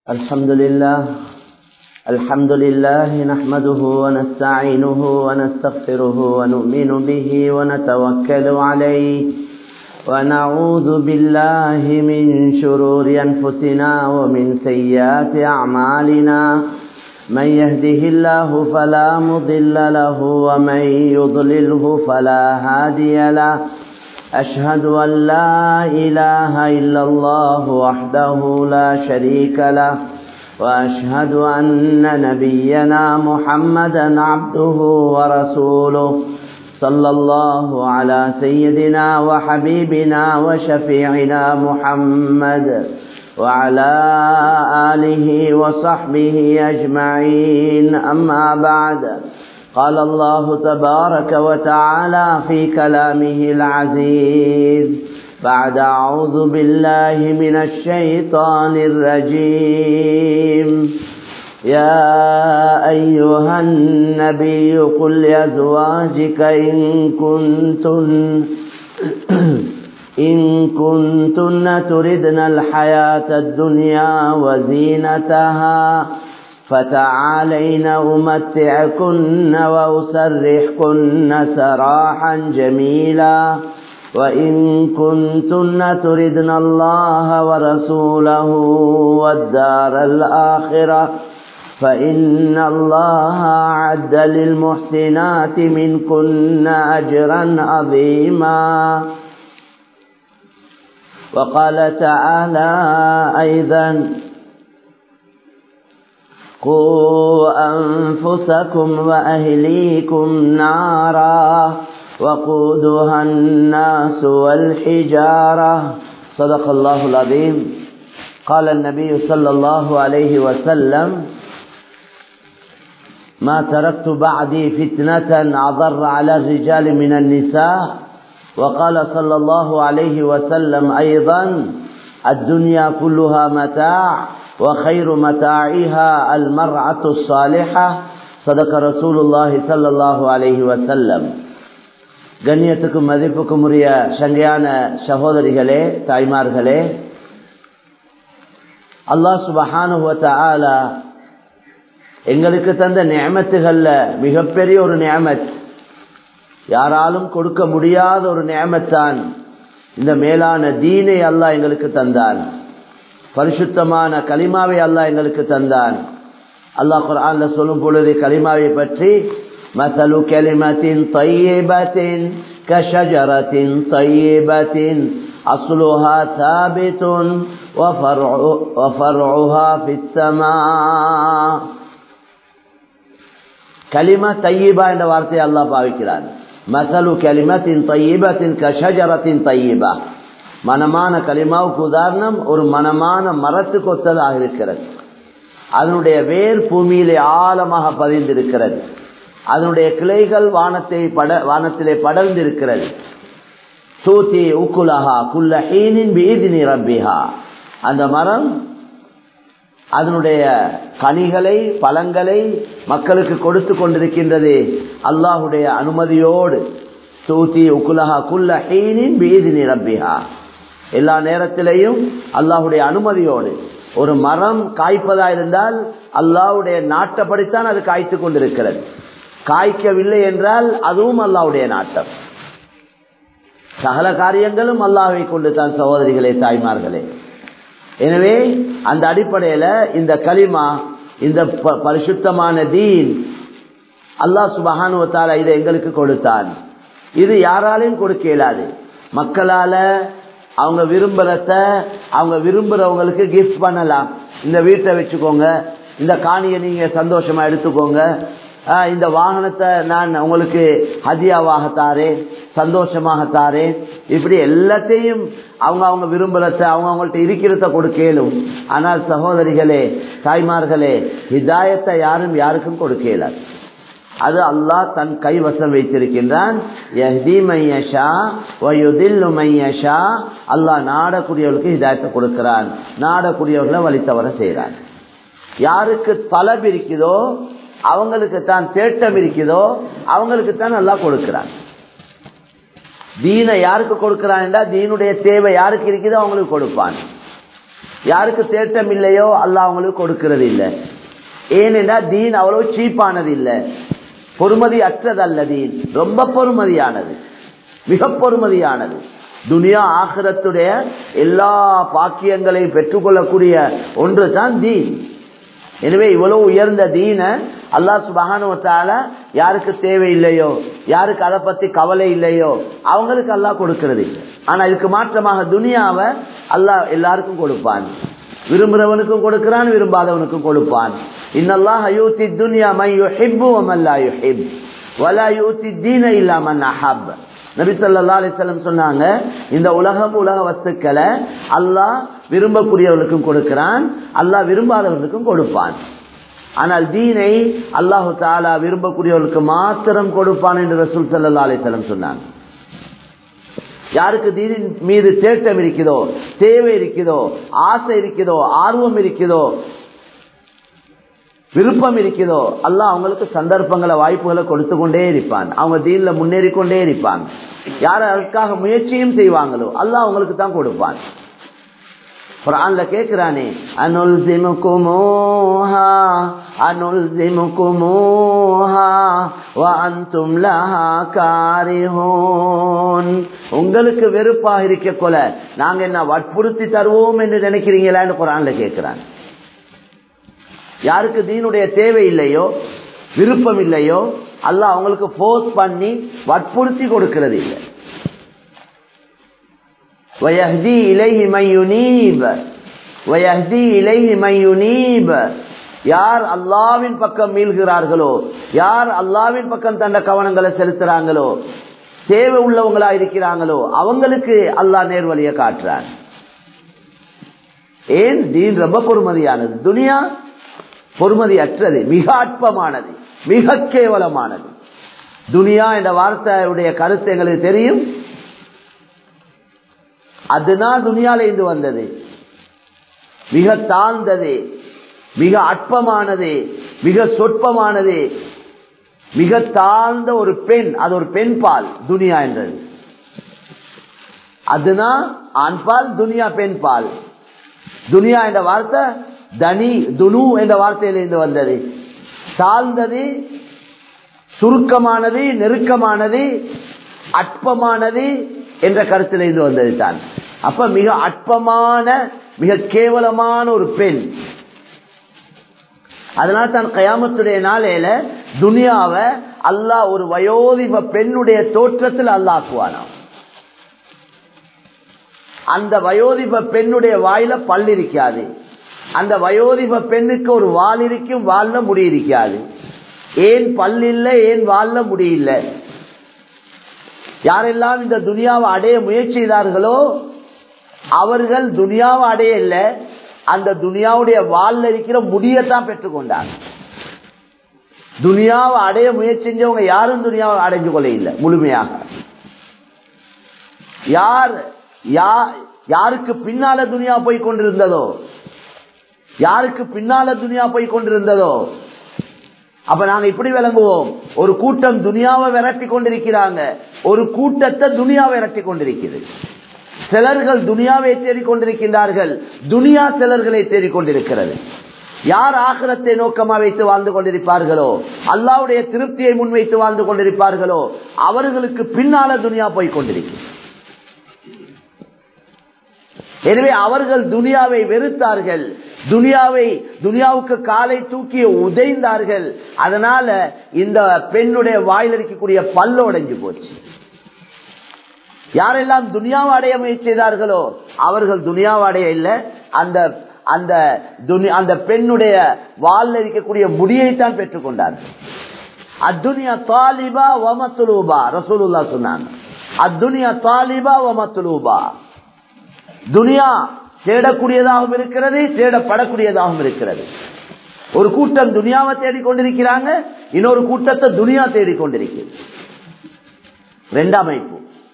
الحمد لله الحمد لله نحمده ونستعينه ونستغفره ونؤمن به ونتوكل عليه ونعوذ بالله من شرور أنفسنا ومن سيئات أعمالنا من يهده الله فلا مضل له ومن يضلله فلا هادي له أشهد أن لا إله إلا الله وحده لا شريك له وأشهد أن نبينا محمدا عبده ورسوله صلى الله على سيدنا وحبيبنا وشفيعنا محمد وعلى آله وصحبه أجمعين أما بعد قال الله تبارك وتعالى في كلامه العزيز بعد أعوذ بالله من الشيطان الرجيم يا أيها النبي قل لأزواجك إن كنتن إن كنتن تردن الحياة الدنيا وزينتها فتعالين أمتعكن وأسرحكن سراحا جميلا وإن كنتن تردن الله ورسوله والدار الآخرة فإن الله أعد للمحسنات منكن أجرا عظيما وقال تعالى أيضا قوا أنفسكم وأهليكم نارا وقودها الناس والحجارة صدق الله العظيم قال النبي صلى الله عليه وسلم ما تركت بعدي فتنة أضر على الرجال من النساء وقال صلى الله عليه وسلم أيضا الدنيا كلها متاع وخير متاعها المرأة الصالحة صدق رسول الله صلى الله عليه وسلم கண்ணியத்துக்கும் மதிப்புக்கும் உரிய சங்கையான சகோதரிகளே தாய்மார்களே அல்லாஹ் சுபஹானுவத்தால எங்களுக்கு தந்த நியமத்துகள்ல மிகப்பெரிய ஒரு நியமத் யாராலும் கொடுக்க முடியாத ஒரு நியமத்தான் இந்த மேலான தீனை அல்லாஹ் எங்களுக்கு தந்தான் பரிசுத்தமான கலிமாவை அல்லாஹ் எங்களுக்கு தந்தான் அல்லாஹ் குரான்ல சொல்லும் பொழுது கலிமாவை பற்றி مثل كلمة طيبة كشجرة طيبة أصلها ثابت وفرع وفرعها في السماء கலிமா தையீபா என்ற வார்த்தையை அல்லாஹ் பாவிக்கிறான் மசலு கலிமத்தின் தையீபத்தின் கஷஜரத்தின் தையீபா மனமான கலிமாவுக்கு உதாரணம் ஒரு மனமான மரத்துக்கு ஒத்ததாக இருக்கிறது அதனுடைய வேர் பூமியிலே ஆழமாக பதிந்திருக்கிறது அதனுடைய கிளைகள் வானத்தை பட வானத்திலே படர்ந்திருக்கிறது சூத்தி உக்குலஹா குல்ல ஹீனின் பீதினி ரப்பிஹா அந்த மரம் அதனுடைய கனிகளை பழங்களை மக்களுக்கு கொடுத்து கொண்டிருக்கின்றது அல்லாஹுடைய அனுமதியோடு சூத்தி உக்குலஹா குல்ல ஹீனின் பீதினி ரப்பிஹா எல்லா நேரத்திலையும் அல்லாஹுடைய அனுமதியோடு ஒரு மரம் காய்ப்பதா இருந்தால் அல்லாஹுடைய நாட்டப்படித்தான் அது காய்த்து கொண்டிருக்கிறது காய்க்கவில்லை என்றால் அதுவும் அல்லாவுடைய நாட்டம் சகல காரியங்களும் அல்லாவை கொண்டு தான் சகோதரிகளே தாய்மார்களே எனவே அந்த அடிப்படையில இந்த களிமா இந்த பரிசுத்தமான தீன் அல்லாஹ் சுபகானுவத்தால இதை எங்களுக்கு கொடுத்தான் இது யாராலையும் கொடுக்க இயலாது மக்களால அவங்க விரும்புறத அவங்க விரும்புறவங்களுக்கு கிஃப்ட் பண்ணலாம் இந்த வீட்டை வச்சுக்கோங்க இந்த காணியை நீங்க சந்தோஷமா எடுத்துக்கோங்க இந்த வாகனத்தை நான் உங்களுக்கு ஹதியாவாக தாரேன் சந்தோஷமாக தாரேன் இப்படி எல்லாத்தையும் அவங்க அவங்க விரும்புறத அவங்க அவங்கள்ட்ட இருக்கிறத கொடுக்கலும் ஆனால் சகோதரிகளே தாய்மார்களே ஹிதாயத்தை யாரும் யாருக்கும் கொடுக்கல அது அல்லாஹ் தன் கைவசம் வைத்திருக்கின்றான் அல்லாஹ் நாடக்கூடியவர்களுக்கு ஹிதாயத்தை கொடுக்கிறான் நாடக்கூடியவர்களை வழி தவற செய்கிறான் யாருக்கு தலப் இருக்குதோ அவங்களுக்கு தான் தேட்டம் இருக்குதோ அவங்களுக்கு தான் நல்லா கொடுக்கிறான் தீனை யாருக்கு கொடுக்கிறான் தீனுடைய தேவை யாருக்கு இருக்குதோ அவங்களுக்கு கொடுப்பான் யாருக்கு தேட்டம் இல்லையோ அல்லாஹ் அவங்களுக்கு கொடுக்கிறது இல்லை ஏனென்றா தீன் அவ்வளவு சீப்பானது இல்லை பொறுமதி அற்றதல்ல தீன் ரொம்ப பொறுமதியானது மிக பொறுமதியானது துனியா ஆகிரத்துடைய எல்லா பாக்கியங்களையும் பெற்றுக்கொள்ளக்கூடிய ஒன்று தான் தீன் எனவே இவ்வளவு உயர்ந்த தீன அல்லாஹ் சுபகானுவத்தால யாருக்கு தேவை இல்லையோ யாருக்கு அதை பத்தி கவலை இல்லையோ அவங்களுக்கு அல்லாஹ் கொடுக்கிறது இல்லை ஆனா இதுக்கு மாற்றமாக துனியாவை அல்லாஹ் எல்லாருக்கும் கொடுப்பான் விரும்புறவனுக்கும் கொடுக்கிறான் விரும்பாதவனுக்கும் கொடுப்பான் இன்னல்லாஹ் யூத்தி துனியா மை யுஹிப்பு வமல்லா யுஹிப் வலா யூத்தி தீன இல்லா மன் அஹப் நபி சொல்லா அலிஸ்லம் சொன்னாங்க இந்த உலகம் உலக வஸ்துக்களை அல்லாஹ் விரும்பக்கூடியவர்களுக்கும் கொடுக்கிறான் அல்லாஹ் விரும்பாதவர்களுக்கும் கொடுப்பான் ஆனால் தீனை அல்லாஹு தாலா விரும்பக்கூடியவர்களுக்கு மாத்திரம் கொடுப்பான் என்று ரசூல் சல்லா அலிஸ்லம் சொன்னாங்க யாருக்கு தீனின் மீது தேட்டம் இருக்குதோ தேவை இருக்குதோ ஆசை இருக்குதோ ஆர்வம் இருக்குதோ விருப்பம் இருக்குதோ அல்லாஹ் அவங்களுக்கு சந்தர்ப்பங்களை வாய்ப்புகளை கொடுத்து கொண்டே இருப்பான் அவங்க தீன்ல முன்னேறி கொண்டே இருப்பாங்க யார் அதற்காக முயற்சியும் செய்வாங்களோ அல்லாஹ் அவங்களுக்கு தான் கொடுப்பான் குரான்ல கேக்குறானே அனுல் சிமுகுமோஹா அனுல் சிமுகுமோஹா வஅன்தும் லஹா காரிஹூன் உங்களுக்கு வெறுப்பாக இருக்க கொல நாங்க என்ன வற்புறுத்தி தருவோம் என்று நினைக்கிறீங்களான்னு குரான்ல கேக்குறான் யாருக்கு தீனுடைய தேவை இல்லையோ விருப்பம் இல்லையோ அல்லாஹ் அவங்களுக்கு போர்ஸ் பண்ணி வற்புறுத்தி கொடுக்கிறது இல்லை வயஹ்தி இலைஹி மையுனீப் வயஹ்தி இலைஹி மையுனீப் யார் அல்லாவின் பக்கம் மீள்கிறார்களோ யார் அல்லாவின் பக்கம் தந்த கவனங்களை செலுத்துறாங்களோ தேவை உள்ளவங்களா இருக்கிறாங்களோ அவங்களுக்கு அல்லாஹ் நேர்வழியை காட்டுறான் ஏன் தீன் ரொம்ப பொறுமதியானது துனியா பொறுமதி அற்றது மிக அற்பமானது மிக கேவலமானது துனியா என்ற வார்த்தையுடைய கருத்து எங்களுக்கு தெரியும் அதுதான் துனியால இருந்து வந்தது மிக தாழ்ந்தது மிக அற்பமானது மிக சொற்பமானது மிக தாழ்ந்த ஒரு பெண் அது ஒரு பெண் பால் துனியா என்றது அதுதான் ஆண் பால் துனியா பெண் பால் துனியா என்ற வார்த்தை தனி துனு என்ற வார்த்தையிலிருந்து வந்தது தாழ்ந்தது சுருக்கமானது நெருக்கமானது அற்பமானது என்ற கருத்திலிருந்து வந்தது தான் அப்ப மிக அற்பமான மிக கேவலமான ஒரு பெண் அதனால தான் கயாமத்துடைய நாளையில துனியாவை அல்லாஹ் ஒரு வயோதிப பெண்ணுடைய தோற்றத்தில் அல்லாக்குவானாம் அந்த வயோதிப பெண்ணுடைய வாயில பல் இருக்காது அந்த வயோதிப பெண்ணுக்கு ஒரு வால் இருக்கும் வால்ல முடி இருக்காது ஏன் பல் இல்லை ஏன் வால்ல முடியல யாரெல்லாம் இந்த துனியாவை அடைய முயற்சி செய்தார்களோ அவர்கள் துனியாவை அடைய இல்லை அந்த துனியாவுடைய வால்ல இருக்கிற முடியத்தான் பெற்றுக்கொண்டாங்க துனியாவை அடைய முயற்சி செஞ்சவங்க யாரும் துனியாவை அடைஞ்சு கொள்ள இல்லை முழுமையாக யார் யாருக்கு பின்னால துனியா போய் கொண்டிருந்ததோ யாருக்கு பின்னால துனியா போய் கொண்டிருந்ததோ அப்ப நாங்க இப்படி விளங்குவோம் ஒரு கூட்டம் துனியாவை விரட்டி கொண்டிருக்கிறாங்க ஒரு கூட்டத்தை துனியா விரட்டி கொண்டிருக்கிறது சிலர்கள் துனியாவை தேடிக்கொண்டிருக்கின்றார்கள் துனியா சிலர்களை தேடிக்கொண்டிருக்கிறது யார் ஆக்கிரத்தை நோக்கமா வைத்து வாழ்ந்து கொண்டிருப்பார்களோ அல்லாவுடைய திருப்தியை முன்வைத்து வாழ்ந்து கொண்டிருப்பார்களோ அவர்களுக்கு பின்னால துனியா போய் கொண்டிருக்கிறது எனவே அவர்கள் துனியாவை வெறுத்தார்கள் துனியாவை துனியாவுக்கு காலை தூக்கி உதைந்தார்கள் அதனால இந்த பெண்ணுடைய வாயில் இருக்கக்கூடிய பல்லு உடைஞ்சு போச்சு யாரெல்லாம் துனியாவை அடைய முயற்சி செய்தார்களோ அவர்கள் துனியாவை அடைய இல்லை அந்த அந்த அந்த பெண்ணுடைய வாலில் இருக்கக்கூடிய முடியைத்தான் பெற்றுக்கொண்டார்கள் அத்துனியா தாலிபா வமத்துலூபா ரசூலுல்லா சொன்னாங்க அத்துனியா தாலிபா வமத்துலூபா துனியா தேடக்கூடியதாகவும் இருக்கிறது தேடப்படக்கூடியதாகவும் இருக்கிறது ஒரு கூட்டம் துனியாவை தேடிக்கொண்டிருக்கிறாங்க இன்னொரு கூட்டத்தை துனியா தேடிக்கொண்டிருக்கிறது ரெண்டு அமைப்பு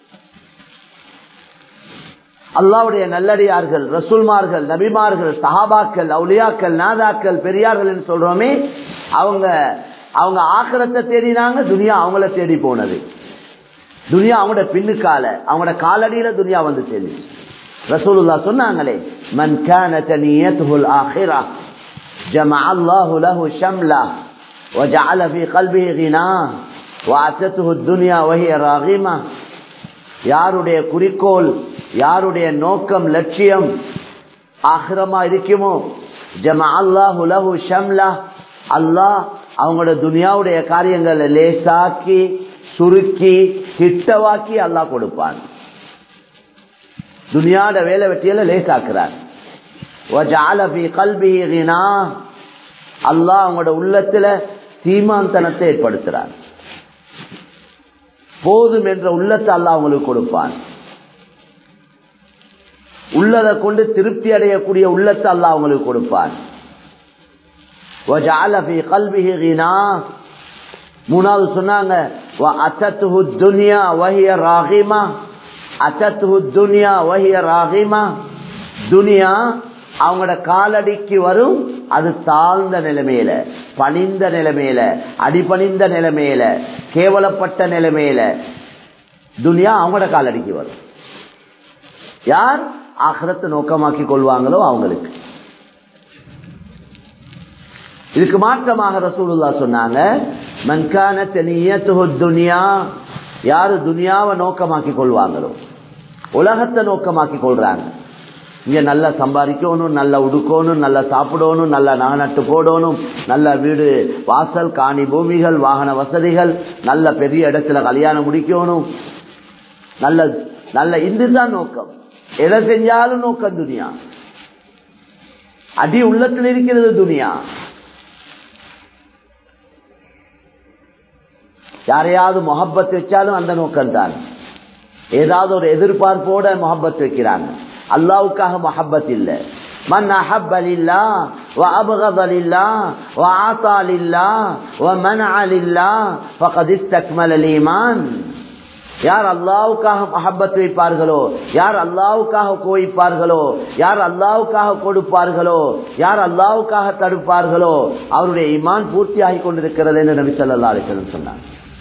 அல்லாவுடைய நல்லடியார்கள் ரசூல்மார்கள் நபிமார்கள் சஹாபாக்கள் அவுலியாக்கள் நாதாக்கள் பெரியார்கள் என்று சொல்றோமே அவங்க அவங்க ஆக்கிரத்தை தேடினாங்க துனியா அவங்கள தேடி போனது துனியா அவங்களோட பின்னுக்கால அவங்களோட காலடியில துனியா வந்து சேர்ந்துச்சு ரசூலுல்லா சொன்னாங்களே மன் كانت نيته الاخره جمع الله له شمله وجعل في قلبه غناه واتته الدنيا وهي راغمه யாருடைய குறிக்கோள் யாருடைய நோக்கம் லட்சியம் ஆகிரமா இருக்குமோ ஜமா அல்லாஹு லஹு ஷம்லா அல்லாஹ் அவங்களோட துனியாவுடைய காரியங்களை லேசாக்கி சுருக்கி திட்டவாக்கி அல்லாஹ் கொடுப்பான் துனியாட வேலை வெட்டியில லேசாக்குறார் அல்லாஹ் அவங்களோட உள்ளத்துல சீமாந்தனத்தை ஏற்படுத்துறார் போதும் என்ற உள்ளத்தை அல்லாஹ் அவங்களுக்கு கொடுப்பான் உள்ளதை கொண்டு திருப்தி அடையக்கூடிய உள்ளத்தை அல்லாஹ் அவங்களுக்கு கொடுப்பான் மூணாவது சொன்னாங்க துனியா அவங்களோட காலடிக்கு வரும் அது தாழ்ந்த நிலைமையில பணிந்த நிலைமையில அடிபணிந்த நிலைமையில கேவலப்பட்ட நிலைமையில துனியா அவங்களோட காலடிக்கு வரும் யார் ஆகிரத்தை நோக்கமாக்கி கொள்வாங்களோ அவங்களுக்கு இதுக்கு மாற்றமாக ரசூலுல்லா சொன்னாங்க மன்கான துனியா யாரு துனியாவை நோக்கமாக்கி கொள்வாங்களோ உலகத்தை நோக்கமாக்கி கொள்றாங்க இங்க நல்லா சம்பாதிக்கணும் நல்லா உடுக்கணும் நல்லா சாப்பிடணும் நல்லா நகநட்டு போடணும் நல்ல வீடு வாசல் காணி பூமிகள் வாகன வசதிகள் நல்ல பெரிய இடத்துல கல்யாணம் முடிக்கணும் நல்ல நல்ல இதுதான் நோக்கம் எதை செஞ்சாலும் நோக்கம் துனியா அடி உள்ளத்தில் இருக்கிறது துனியா யாரையாவது மொஹப்பத் வச்சாலும் அந்த நோக்கம் தான் ஏதாவது ஒரு எதிர்பார்ப்போட மொஹப்பத் வைக்கிறாங்க அல்லாவுக்காக மொஹப்பத் இல்லை من أحب لله وأبغض لله وعطى لله ومنع لله فقد استكمل الإيمان யார் அல்லாவுக்காக மஹப்பத் வைப்பார்களோ யார் அல்லாவுக்காக கோயிப்பார்களோ யார் அல்லாவுக்காக கொடுப்பார்களோ யார் அல்லாவுக்காக தடுப்பார்களோ அவருடைய இமான் பூர்த்தி ஆகி கொண்டிருக்கிறது என்று நபி சொல்லா அலிசலம் சொன்னார்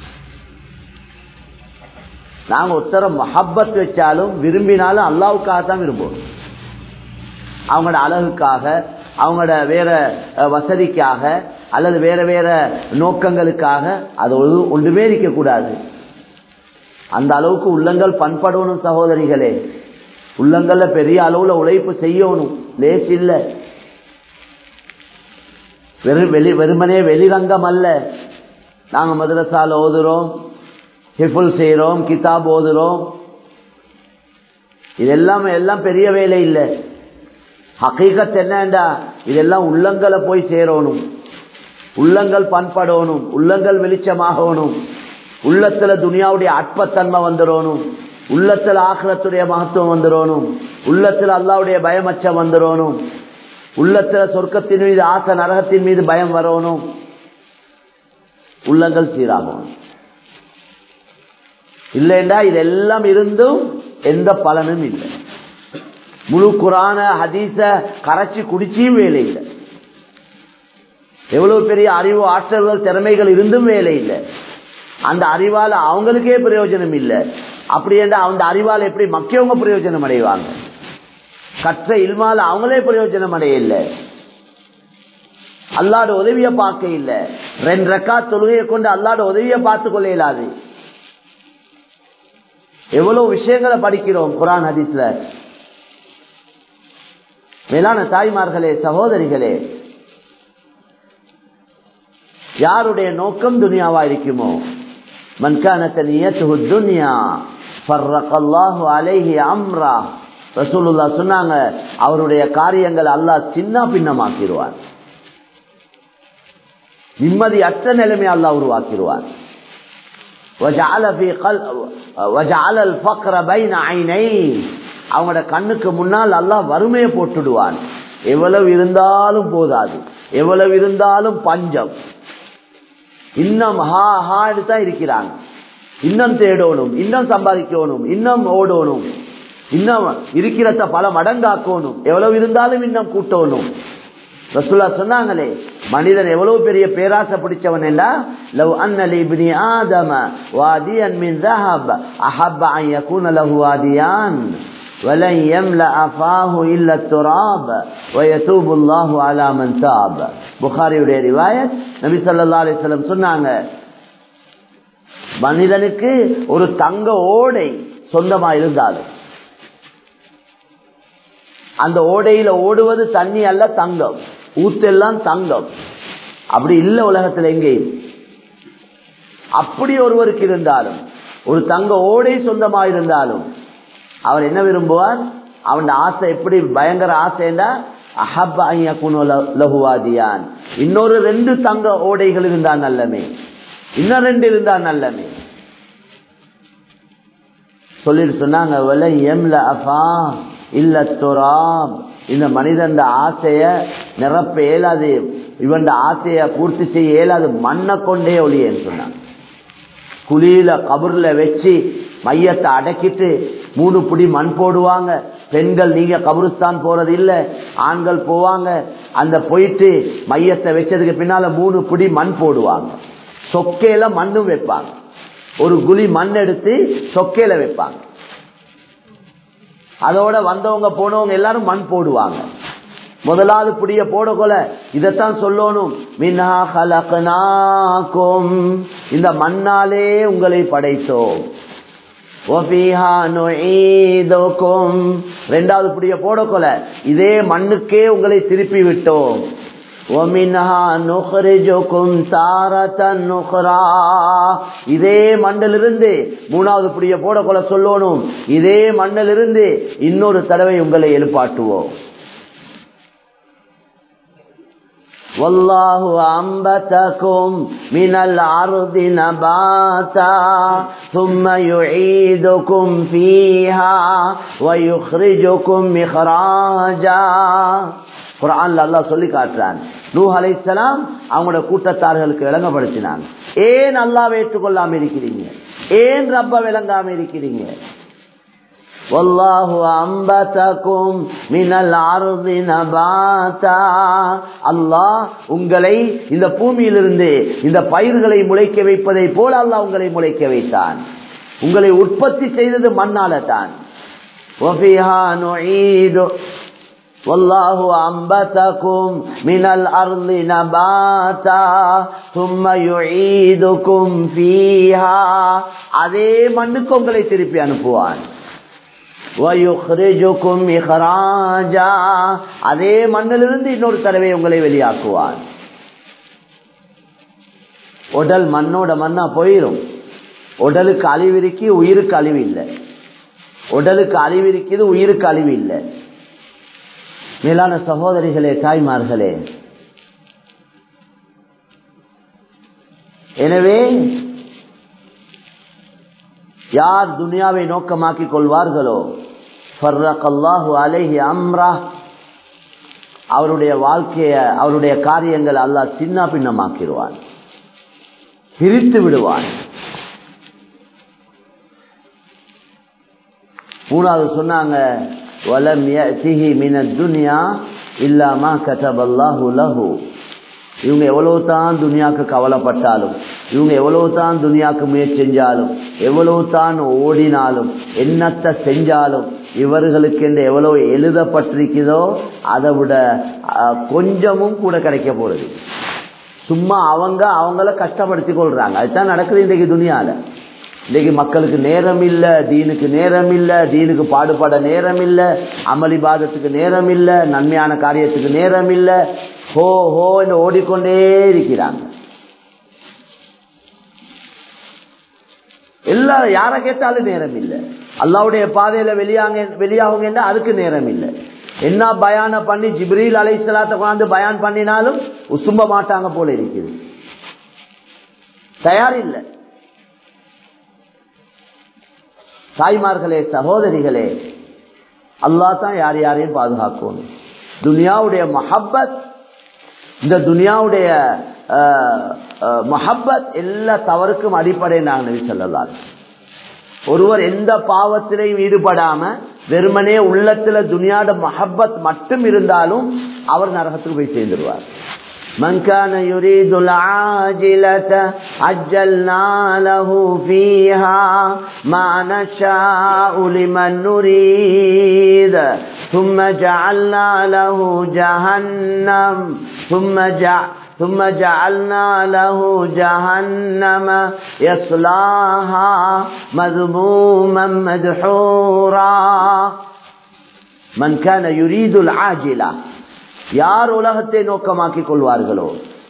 நாங்க ஒருத்தர மஹப்பத் வச்சாலும் விரும்பினாலும் அல்லாவுக்காக தான் விரும்புவோம் அவங்களோட அழகுக்காக அவங்களோட வேற வசதிக்காக அல்லது வேற வேற நோக்கங்களுக்காக அது ஒன்றுமே இருக்கக்கூடாது அந்த அளவுக்கு உள்ளங்கள் பண்படணும் சகோதரிகளே உள்ளங்கள்ல பெரிய அளவுல உழைப்பு செய்யணும் லேஸ் இல்ல வெறும் வெளி வெறுமனே வெளிரங்கம் அல்ல நாங்க மதுரசால ஓதுறோம் ஹிஃபுல் செய்யறோம் கிதாப் ஓதுறோம் இதெல்லாம் எல்லாம் பெரிய வேலை இல்லை ஹக்கீகத் என்னண்டா இதெல்லாம் உள்ளங்களை போய் சேரணும் உள்ளங்கள் பண்படணும் உள்ளங்கள் வெளிச்சமாகணும் உள்ளத்துல துனியாவுடைய அற்பத்தன்மை வந்துடணும் உள்ளத்துல ஆக்கிரத்துடைய மகத்துவம் வந்துடணும் உள்ளத்துல அல்லாவுடைய பயமச்சம் வந்துடணும் உள்ளத்துல சொர்க்கத்தின் மீது ஆசை நரகத்தின் மீது பயம் வரணும் உள்ளங்கள் சீராகணும் இல்லைண்டா இதெல்லாம் இருந்தும் எந்த பலனும் இல்லை முழு குரான ஹதீச கரைச்சி குடிச்சியும் வேலை இல்லை எவ்வளவு பெரிய அறிவு ஆற்றல்கள் திறமைகள் இருந்தும் வேலை இல்லை அந்த அறிவால அவங்களுக்கே பிரயோஜனம் இல்லை அப்படி என்றா அந்த அறிவால் எப்படி மக்கியவங்க பிரயோஜனம் அடைவாங்க கற்ற இல்மால அவங்களே பிரயோஜனம் அடைய இல்லை அல்லாட உதவிய பார்க்க இல்லை ரெண்டு ரெக்கா தொழுகையை கொண்டு அல்லாட உதவிய பார்த்து கொள்ள இயலாது எவ்வளவு விஷயங்களை படிக்கிறோம் குரான் ஹதீஸ்ல மேலான தாய்மார்களே சகோதரிகளே யாருடைய நோக்கம் துனியாவா இருக்குமோ மன்கானத்த நியத்துஹு துன்யா ஃபர்ரகல்லாஹு அலைஹி அம்ரா ரசூலுல்லா சொன்னாங்க அவருடைய காரியங்கள் அல்லாஹ் சின்ன பின்னமாக்கிடுவார் நிம்மதி அற்ற நிலைமை அல்லாஹ் உருவாக்கிடுவார் அவங்களோட கண்ணுக்கு முன்னால் அல்லாஹ் வறுமையை போட்டுடுவான் எவ்வளவு இருந்தாலும் போதாது எவ்வளவு இருந்தாலும் பஞ்சம் இன்னும் ஹா ஹாடு தான் இருக்கிறாங்க இன்னும் தேடணும் இன்னும் சம்பாதிக்கணும் இன்னும் ஓடணும் இன்னும் இருக்கிறத பல மடங்காக்கணும் எவ்வளவு இருந்தாலும் இன்னும் கூட்டணும் ரசுல்லா சொன்னாங்களே மனிதன் எவ்வளவு பெரிய பேராசை பிடிச்சவன் என்றா லவ் அன்னலி இப்னி ஆதம வாதியன் மின் ذهب احب ان يكون له واديان وَلَنْ يَمْلَأَ فَاهُ إِلَّا التُّرَابَ وَيَتُوبُ اللَّهُ عَلَى مَنْ تَابَ புகாரியுடைய ரிவாயத் நபி ஸல்லல்லாஹு அலைஹி வஸல்லம் சொன்னாங்க மனிதனுக்கு ஒரு தங்க ஓடை சொந்தமா இருந்தாலும் அந்த ஓடையில ஓடுவது தண்ணி அல்ல தங்கம் ஊத்தெல்லாம் தங்கம் அப்படி இல்ல உலகத்துல எங்கேயும் அப்படி ஒருவருக்கு இருந்தாலும் ஒரு தங்க ஓடை சொந்தமா இருந்தாலும் அவர் என்ன விரும்புவார் அவன் ஆசை எப்படி பயங்கர ஆசைண்டா லகுவாதியான் இன்னொரு ரெண்டு தங்க ஓடைகள் இருந்தா நல்லமே இன்னும் ரெண்டு இருந்தா நல்லமே சொல்லிட்டு சொன்னாங்க இல்ல துராம் இந்த மனிதன் ஆசைய நிரப்ப இயலாது இவன் ஆசைய பூர்த்தி செய்ய இயலாது மண்ணை கொண்டே ஒளியேன்னு சொன்னாங்க குழியில கபூர்ல வச்சு மையத்தை அடக்கிட்டு மூணு புடி மண் போடுவாங்க பெண்கள் நீங்க கபருஸ்தான் போறது இல்ல ஆண்கள் போவாங்க அந்த போயிட்டு மையத்தை வச்சதுக்கு பின்னால மூணு புடி மண் போடுவாங்க சொக்கையில மண்ணும் வைப்பாங்க ஒரு குழி மண் எடுத்து சொக்கையில வைப்பாங்க அதோட வந்தவங்க போனவங்க எல்லாரும் மண் போடுவாங்க முதலாவது புடிய போடக்கொல இதத்தான் சொல்லணும் மின்னா கலக்கனாக்கும் இந்த மண்ணாலே உங்களை படைத்தோம் ரெண்டாவது புடிய போடக்கொல இதே மண்ணுக்கே உங்களை திருப்பி விட்டோம் இதே மண்ணிலிருந்து மூணாவது புடிய போடக்கொல சொல்லணும் இதே மண்ணிலிருந்து இன்னொரு தடவை உங்களை எழுப்பாட்டுவோம் والله أنبتكم من الأرض نباتا ثم يعيدكم فيها ويخرجكم مخراجا குரான்ல அல்லாஹ் சொல்லி காட்டுறான் நூ அலைசலாம் அவங்களோட கூட்டத்தார்களுக்கு விளங்கப்படுத்தினாங்க ஏன் அல்லாவை ஏற்றுக்கொள்ளாம இருக்கிறீங்க ஏன் ரப்ப விளங்காம இருக்கிறீங்க والله أنبتكم من الأرض نباتا அல்லாஹ் உங்களை இந்த பூமியிலிருந்து இந்த பயிர்களை முளைக்க வைப்பதை போல அல்லாஹ் உங்களை முளைக்க வைத்தான் உங்களை உற்பத்தி செய்தது மண்ணால தான் وفيها نعيد والله أنبتكم من الأرض نباتا ثم يعيدكم فيها அதே மண்ணுக்கு உங்களை திருப்பி அனுப்புவான் அதே மண்ணிலிருந்து இன்னொரு தடவை உங்களை வெளியாக்குவான் உடல் மண்ணோட மண்ணா போயிரும் உடலுக்கு அழிவு இருக்கு உயிருக்கு அழிவு இல்லை உடலுக்கு அழிவு இருக்குது உயிருக்கு அழிவு இல்லை மேலான சகோதரிகளே தாய்மார்களே எனவே யார் துனியாவை நோக்கமாக்கிக் கொள்வார்களோ அலைஹி அம்ரா அவருடைய வாழ்க்கைய அவருடைய காரியங்கள் அல்லாஹ் சின்ன பின்னமாக்கிடுவான் பிரித்து விடுவான் மூணாவது சொன்னாங்க வலம் யஅதிஹி மினத் துன்யா இல்லாமா கதபல்லாஹு லஹு இவங்க எவ்வளவு தான் துனியாக்கு கவலைப்பட்டாலும் இவங்க எவ்வளவு தான் துனியாக்கு முயற்சி செஞ்சாலும் எவ்வளவு தான் ஓடினாலும் என்னத்தை செஞ்சாலும் இவர்களுக்கு என்று எவ்வளவு எழுதப்பட்டிருக்குதோ அதை விட கொஞ்சமும் கூட கிடைக்க போறது சும்மா அவங்க அவங்கள கஷ்டப்படுத்திக் கொள்றாங்க அதுதான் நடக்குது இன்றைக்கு துனியால இன்னைக்கு மக்களுக்கு நேரம் இல்ல தீனுக்கு நேரம் இல்ல தீனுக்கு பாடுபட நேரம் இல்ல அமளிபாதத்துக்கு நேரம் இல்ல நன்மையான காரியத்துக்கு நேரம் இல்ல ஹோ ஹோ என்று ஓடிக்கொண்டே இருக்கிறாங்க எல்லாரும் யார கேட்டாலும் நேரம் இல்லை அல்லாவுடைய பாதையில வெளியாங்க வெளியாகுங்க அதுக்கு நேரம் இல்லை என்ன பயான பண்ணி ஜிப்ரீல் அலை சலாத்தை கொண்டாந்து பயான் பண்ணினாலும் உசும்ப மாட்டாங்க போல இருக்குது தயார் இல்லை தாய்மார்களே சகோதரிகளே அல்லா தான் யார் யாரையும் பாதுகாக்கணும் துனியாவுடைய மஹப்பத் இந்த துனியாவுடைய மஹப்பத் எல்லா தவறுக்கும் அடிப்படை நாங்கள் சொல்லலாம் ஒருவர் எந்த பாவத்திலையும் ஈடுபடாம வெறுமனே உள்ளத்துல துனியாட மஹப்பத் மட்டும் இருந்தாலும் அவர் நரகத்துக்கு போய் சேர்ந்துருவார் من كان يريد العاجلة عجلنا له فيها ما نشاء لمن نريد ثم جعلنا له جهنم ثم جعل ثم جعلنا له جهنم يصلاها مذموما مدحورا من كان يريد العاجلة யார் உலகத்தை நோக்கமாக்கிக் கொள்வார்களோ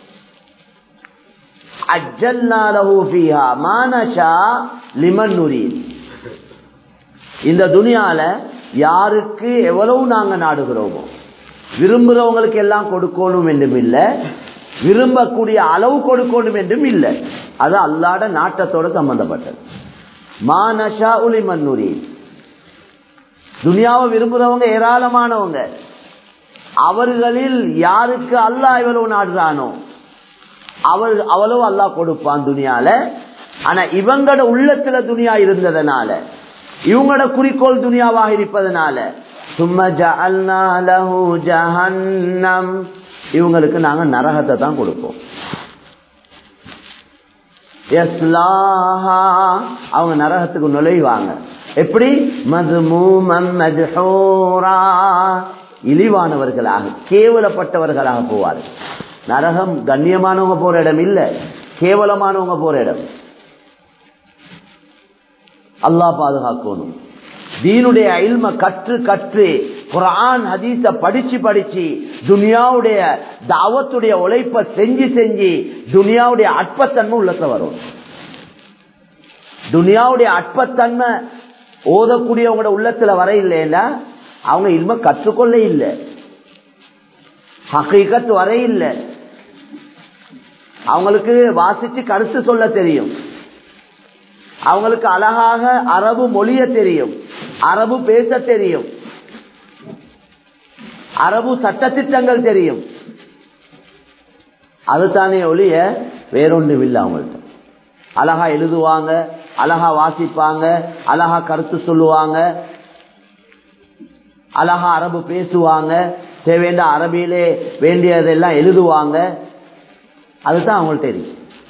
இந்த துணியால யாருக்கு எவ்வளவு நாங்க நாடுகிறோமோ விரும்புறவங்களுக்கு எல்லாம் கொடுக்கணும் என்றும் இல்லை விரும்பக்கூடிய அளவு கொடுக்கணும் என்றும் இல்லை அது அல்லாட நாட்டத்தோட சம்பந்தப்பட்டது மானஷா உலி மன்னூரி துனியாவை விரும்புறவங்க ஏராளமானவங்க அவர்களில் யாருக்கு அல்லாஹ் இவ்வளவு நாடுறானோ அவர் அவ்வளவு அல்லாஹ் கொடுப்பான் துனியால ஆனா இவங்கட உள்ளத்துல துனியா இருந்ததுனால இவங்களோட குறிக்கோள் துனியாவாக இருப்பதனால சும்மா ஜஅல்னாலஹு ஜஹன்னம் இவங்களுக்கு நாங்க நரகத்தை தான் கொடுப்போம் அவங்க நரகத்துக்கு நுழைவாங்க எப்படி மதுமூமம் மதுஹூரா இழிவானவர்களாக கேவலப்பட்டவர்களாக போவார்கள் நரகம் கண்ணியமானவங்க போற இடம் இல்ல கேவலமானவங்க போற இடம் அல்லாஹ் பாதுகாக்கணும் தீனுடைய இல்ம கற்று கற்று குரான் ஹதீஸ படிச்சு படிச்சு துனியாவுடைய தாவத்துடைய உழைப்ப செஞ்சு செஞ்சு துனியாவுடைய அற்பத்தன்மை உள்ளத்துல வரும் துனியாவுடைய அற்பத்தன்மை ஓதக்கூடியவங்களோட உள்ளத்துல வர இல்லைன்னா அவங்க இல்ம கற்றுக்கொள்ள இல்லை ஹக்கீக்கத் வர இல்லை அவங்களுக்கு வாசிச்சு கருத்து சொல்ல தெரியும் அவங்களுக்கு அழகாக அரபு மொழிய தெரியும் அரபு பேச தெரியும் அரபு சட்டத்திட்டங்கள் தெரியும் அதுதானே ஒழிய வேறொன்றும் இல்லை அவங்கள்ட்ட அழகா எழுதுவாங்க அழகா வாசிப்பாங்க அழகா கருத்து சொல்லுவாங்க அழகா அரபு பேசுவாங்க தேவையான அரபியிலே வேண்டியதெல்லாம் எழுதுவாங்க அதுதான் அவங்கள்ட்ட இருக்கு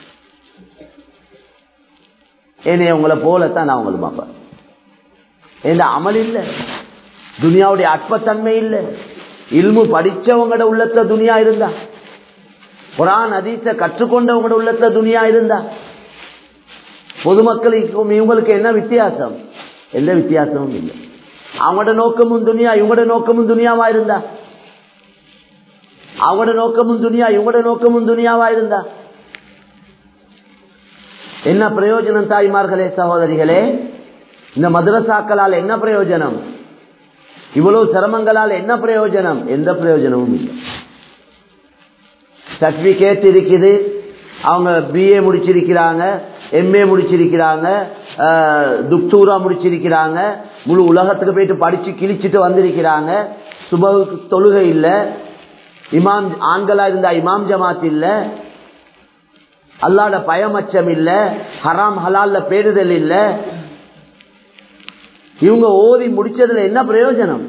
ஏனே உங்களை போலத்தான் நான் உங்களுக்கு பார்ப்பேன் ஏன்னா அமல் இல்லை துனியாவுடைய அற்பத்தன்மை இல்லை இல்மு படிச்சவங்களோட உள்ளத்துல துனியா இருந்தா குரான் அதீச கற்றுக்கொண்டவங்களோட உள்ளத்துல துனியா இருந்தா பொதுமக்களுக்கும் இவங்களுக்கு என்ன வித்தியாசம் எந்த வித்தியாசமும் இல்லை அவங்களோட நோக்கமும் துனியா இவங்களோட நோக்கமும் துனியாவா இருந்தா அவங்களோட நோக்கமும் துனியா இவங்களோட நோக்கமும் துனியாவா இருந்தா என்ன பிரயோஜனம் தாய்மார்களே சகோதரிகளே இந்த மதுரசாக்களால் என்ன பிரயோஜனம் இவ்வளவு சிரமங்களால் என்ன பிரயோஜனம் எந்த பிரயோஜனமும் இல்லை சர்டிபிகேட் இருக்குது அவங்க பிஏ முடிச்சிருக்கிறாங்க எம்ஏ முடிச்சிருக்கிறாங்க துக்தூரா முடிச்சிருக்கிறாங்க முழு உலகத்துக்கு போயிட்டு படிச்சு கிழிச்சிட்டு வந்திருக்கிறாங்க சுப தொழுகை இல்லை இமாம் ஆண்களா இருந்தா இமாம் ஜமாத் இல்ல அல்லாட பயமச்சம் இல்ல ஹராம் ஹலால்ல பேடுதல் இல்ல இவங்க ஓதி முடிச்சதுல என்ன பிரயோஜனம்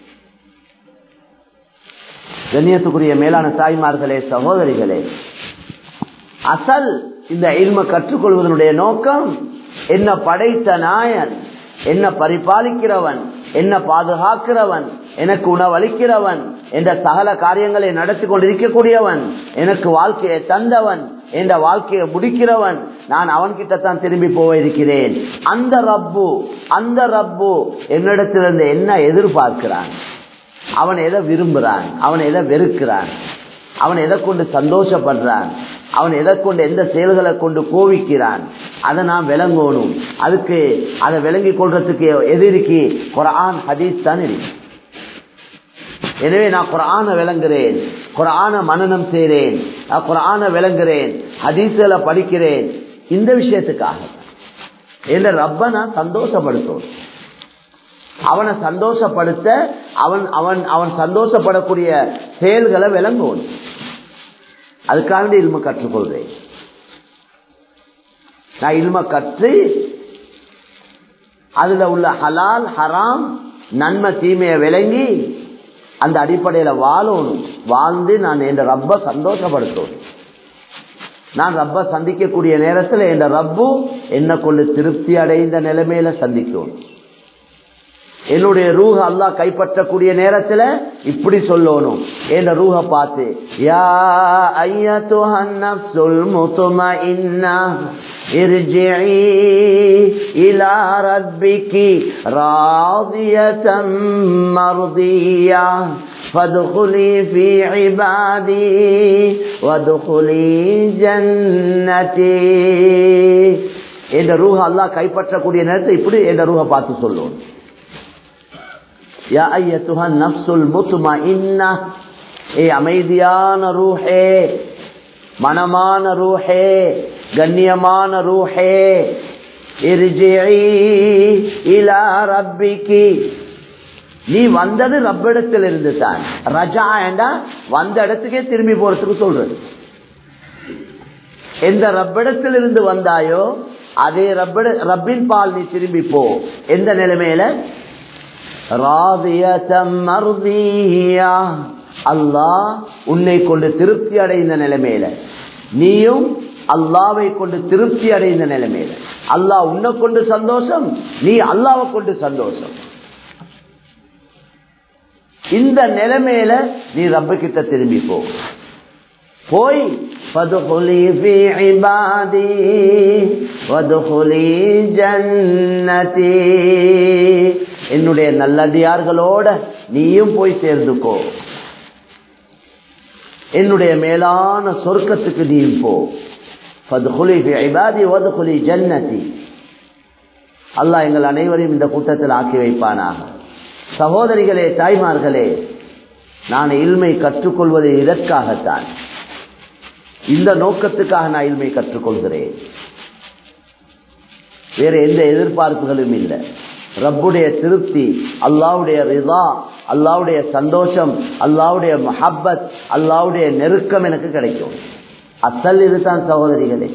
கண்ணியத்துக்குரிய மேலான தாய்மார்களே சகோதரிகளே அசல் இந்த இல்ம கற்றுக்கொள்வதனுடைய நோக்கம் என்ன படைத்த நாயன் என்ன பரிபாலிக்கிறவன் என்ன பாதுகாக்கிறவன் எனக்கு உணவளிக்கிறவன் என்ற சகல காரியங்களை நடத்தி கொண்டிருக்கக்கூடியவன் எனக்கு வாழ்க்கையை தந்தவன் என்ற வாழ்க்கையை முடிக்கிறவன் நான் அவன்கிட்ட தான் திரும்பி போக இருக்கிறேன் அந்த ரப்பு அந்த ரப்பு என்னிடத்திலிருந்து என்ன எதிர்பார்க்கிறான் அவன் எதை விரும்புறான் அவன் எதை வெறுக்கிறான் அவன் எதை கொண்டு சந்தோஷப்படுறான் அவன் எதை கொண்டு எந்த செயல்களை கொண்டு கோவிக்கிறான் அதை நான் விளங்கணும் அதுக்கு அதை விளங்கி கொள்றதுக்கு எதிர்க்கு குரான் ஹதீஸ் தான் இருக்கு எனவே நான் குரான விளங்குறேன் குரான மனநம் செய்கிறேன் குரான விளங்குறேன் ஹதீஸ்களை படிக்கிறேன் இந்த விஷயத்துக்காக என்ற ரப்ப நான் சந்தோஷப்படுத்தும் அவனை சந்தோஷப்படுத்த அவன் அவன் அவன் சந்தோஷப்படக்கூடிய செயல்களை விளங்குவோம் அதுக்காக இல்ம கற்றுக்கொள்றேன் நான் இல்ம கற்று அதுல உள்ள ஹலால் ஹராம் நன்மை தீமையை விளங்கி அந்த அடிப்படையில வாழணும் வாழ்ந்து நான் என் ரப்ப சந்தோஷப்படுத்தணும் நான் ரப்ப சந்திக்கக்கூடிய நேரத்தில் என் ரப்பு என்ன கொண்டு திருப்தி அடைந்த நிலைமையில சந்திக்கணும் என்னுடைய ரூஹ அல்லா கைப்பற்றக்கூடிய நேரத்தில் இப்படி சொல்லணும் என் ரூஹ பார்த்து யா ஐயத்துஹன் நஃப்ஸுல் முத்மஇன்னா ارجعي إلى ربك راضية مرضية فادخلي في عبادي وادخلي جنتي என்ற ரூஹ அல்லாஹ் கைப்பற்றக்கூடிய நேரத்தை இப்படி என்ற ரூஹ பார்த்து சொல்லுவோம் யா ஐயத்துஹா நஃப்ஸுல் முத்மஇன்னா ஏ அமைதியான ரூஹே மனமான ரூஹே கண்ணியமான ரூஹே இலா ரப்பிக்கு நீ வந்தது ரப்பிடத்தில் இருந்து தான் ரஜா ஏண்டா வந்த இடத்துக்கே திரும்பி போறதுக்கு சொல்றது எந்த ரப்பிடத்தில் இருந்து வந்தாயோ அதே ரப்பிட ரப்பின் பால் நீ திரும்பி போ எந்த நிலைமையில அல்லாஹ் உன்னை கொண்டு திருப்தி அடைந்த நிலைமையில நீயும் அல்லாவை கொண்டு திருப்தி அடைந்த நிலைமையில அல்லாஹ் உன்னை கொண்டு சந்தோஷம் நீ அல்லாவை கொண்டு சந்தோஷம் இந்த நிலைமையில நீ ரப்ப கிட்ட திரும்பி போ போய் என்னுடைய நல்லடியார்களோட நீயும் போய் சேர்ந்துக்கோ என்னுடைய மேலான சொர்க்கத்துக்கு நீயும் போ ஜன்னதி அல்லாஹ் எங்கள் அனைவரையும் இந்த கூட்டத்தில் ஆக்கி வைப்பானாக சகோதரிகளே தாய்மார்களே நான் இல்மை கற்றுக்கொள்வது இதற்காகத்தான் இந்த நோக்கத்துக்காக நான் இல்மை கற்றுக்கொள்கிறேன் வேற எந்த எதிர்பார்ப்புகளும் இல்லை ரப்புடைய திருப்தி அல்லாவுடைய ரிதா அல்லாவுடைய சந்தோஷம் அல்லாவுடைய மஹப்பத் அல்லாவுடைய நெருக்கம் எனக்கு கிடைக்கும் அசல் இதுதான் சகோதரிகளே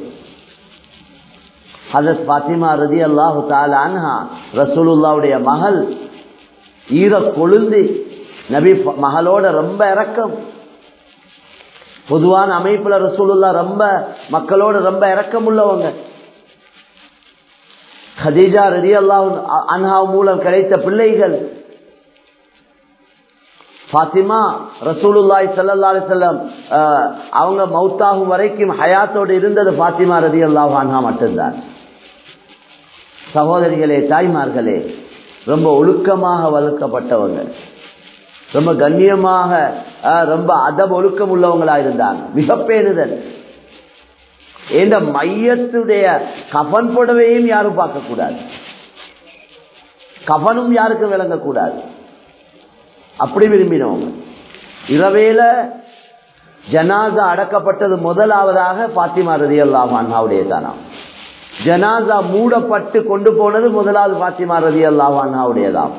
ஹசத் பாத்திமா ரதி அல்லாஹு தாலான்ஹா ரசூலுல்லாவுடைய மகள் ஈர கொழுந்து நபி மகளோட ரொம்ப இறக்கம் பொதுவான அமைப்புல ரசூலுல்லா ரொம்ப மக்களோட ரொம்ப இறக்கம் உள்ளவங்க ஹதீஜா ரதி அல்லாஹ் அன்ஹா மூலம் கிடைத்த பிள்ளைகள் பாத்திமா ரசூலுல்லாய் சல்லா செல்லம் அவங்க மௌத்தாகும் வரைக்கும் ஹயாத்தோடு இருந்தது பாத்திமா ரதி அல்லாஹ் அன்ஹா மட்டும்தான் சகோதரிகளே தாய்மார்களே ரொம்ப ஒழுக்கமாக வளர்க்கப்பட்டவங்க ரொம்ப கண்ணியமாக ரொம்ப அதப ஒழுக்கம் உள்ளவங்களா இருந்தாங்க மிக பேணுதல் இந்த மையத்துடைய கஃன் புடவையும் யாரும் பார்க்க கூடாது கஃனும் யாருக்கும் விளங்கக்கூடாது அப்படி விரும்பினவங்க இரவேல ஜனாசா அடக்கப்பட்டது முதலாவதாக பாத்திமா ரதி அல்லாஹ் அண்ணாவுடைய தானாம் ஜனாசா மூடப்பட்டு கொண்டு போனது முதலாவது பாத்திமா ரதி அல்லாஹ் அண்ணாவுடையதாம்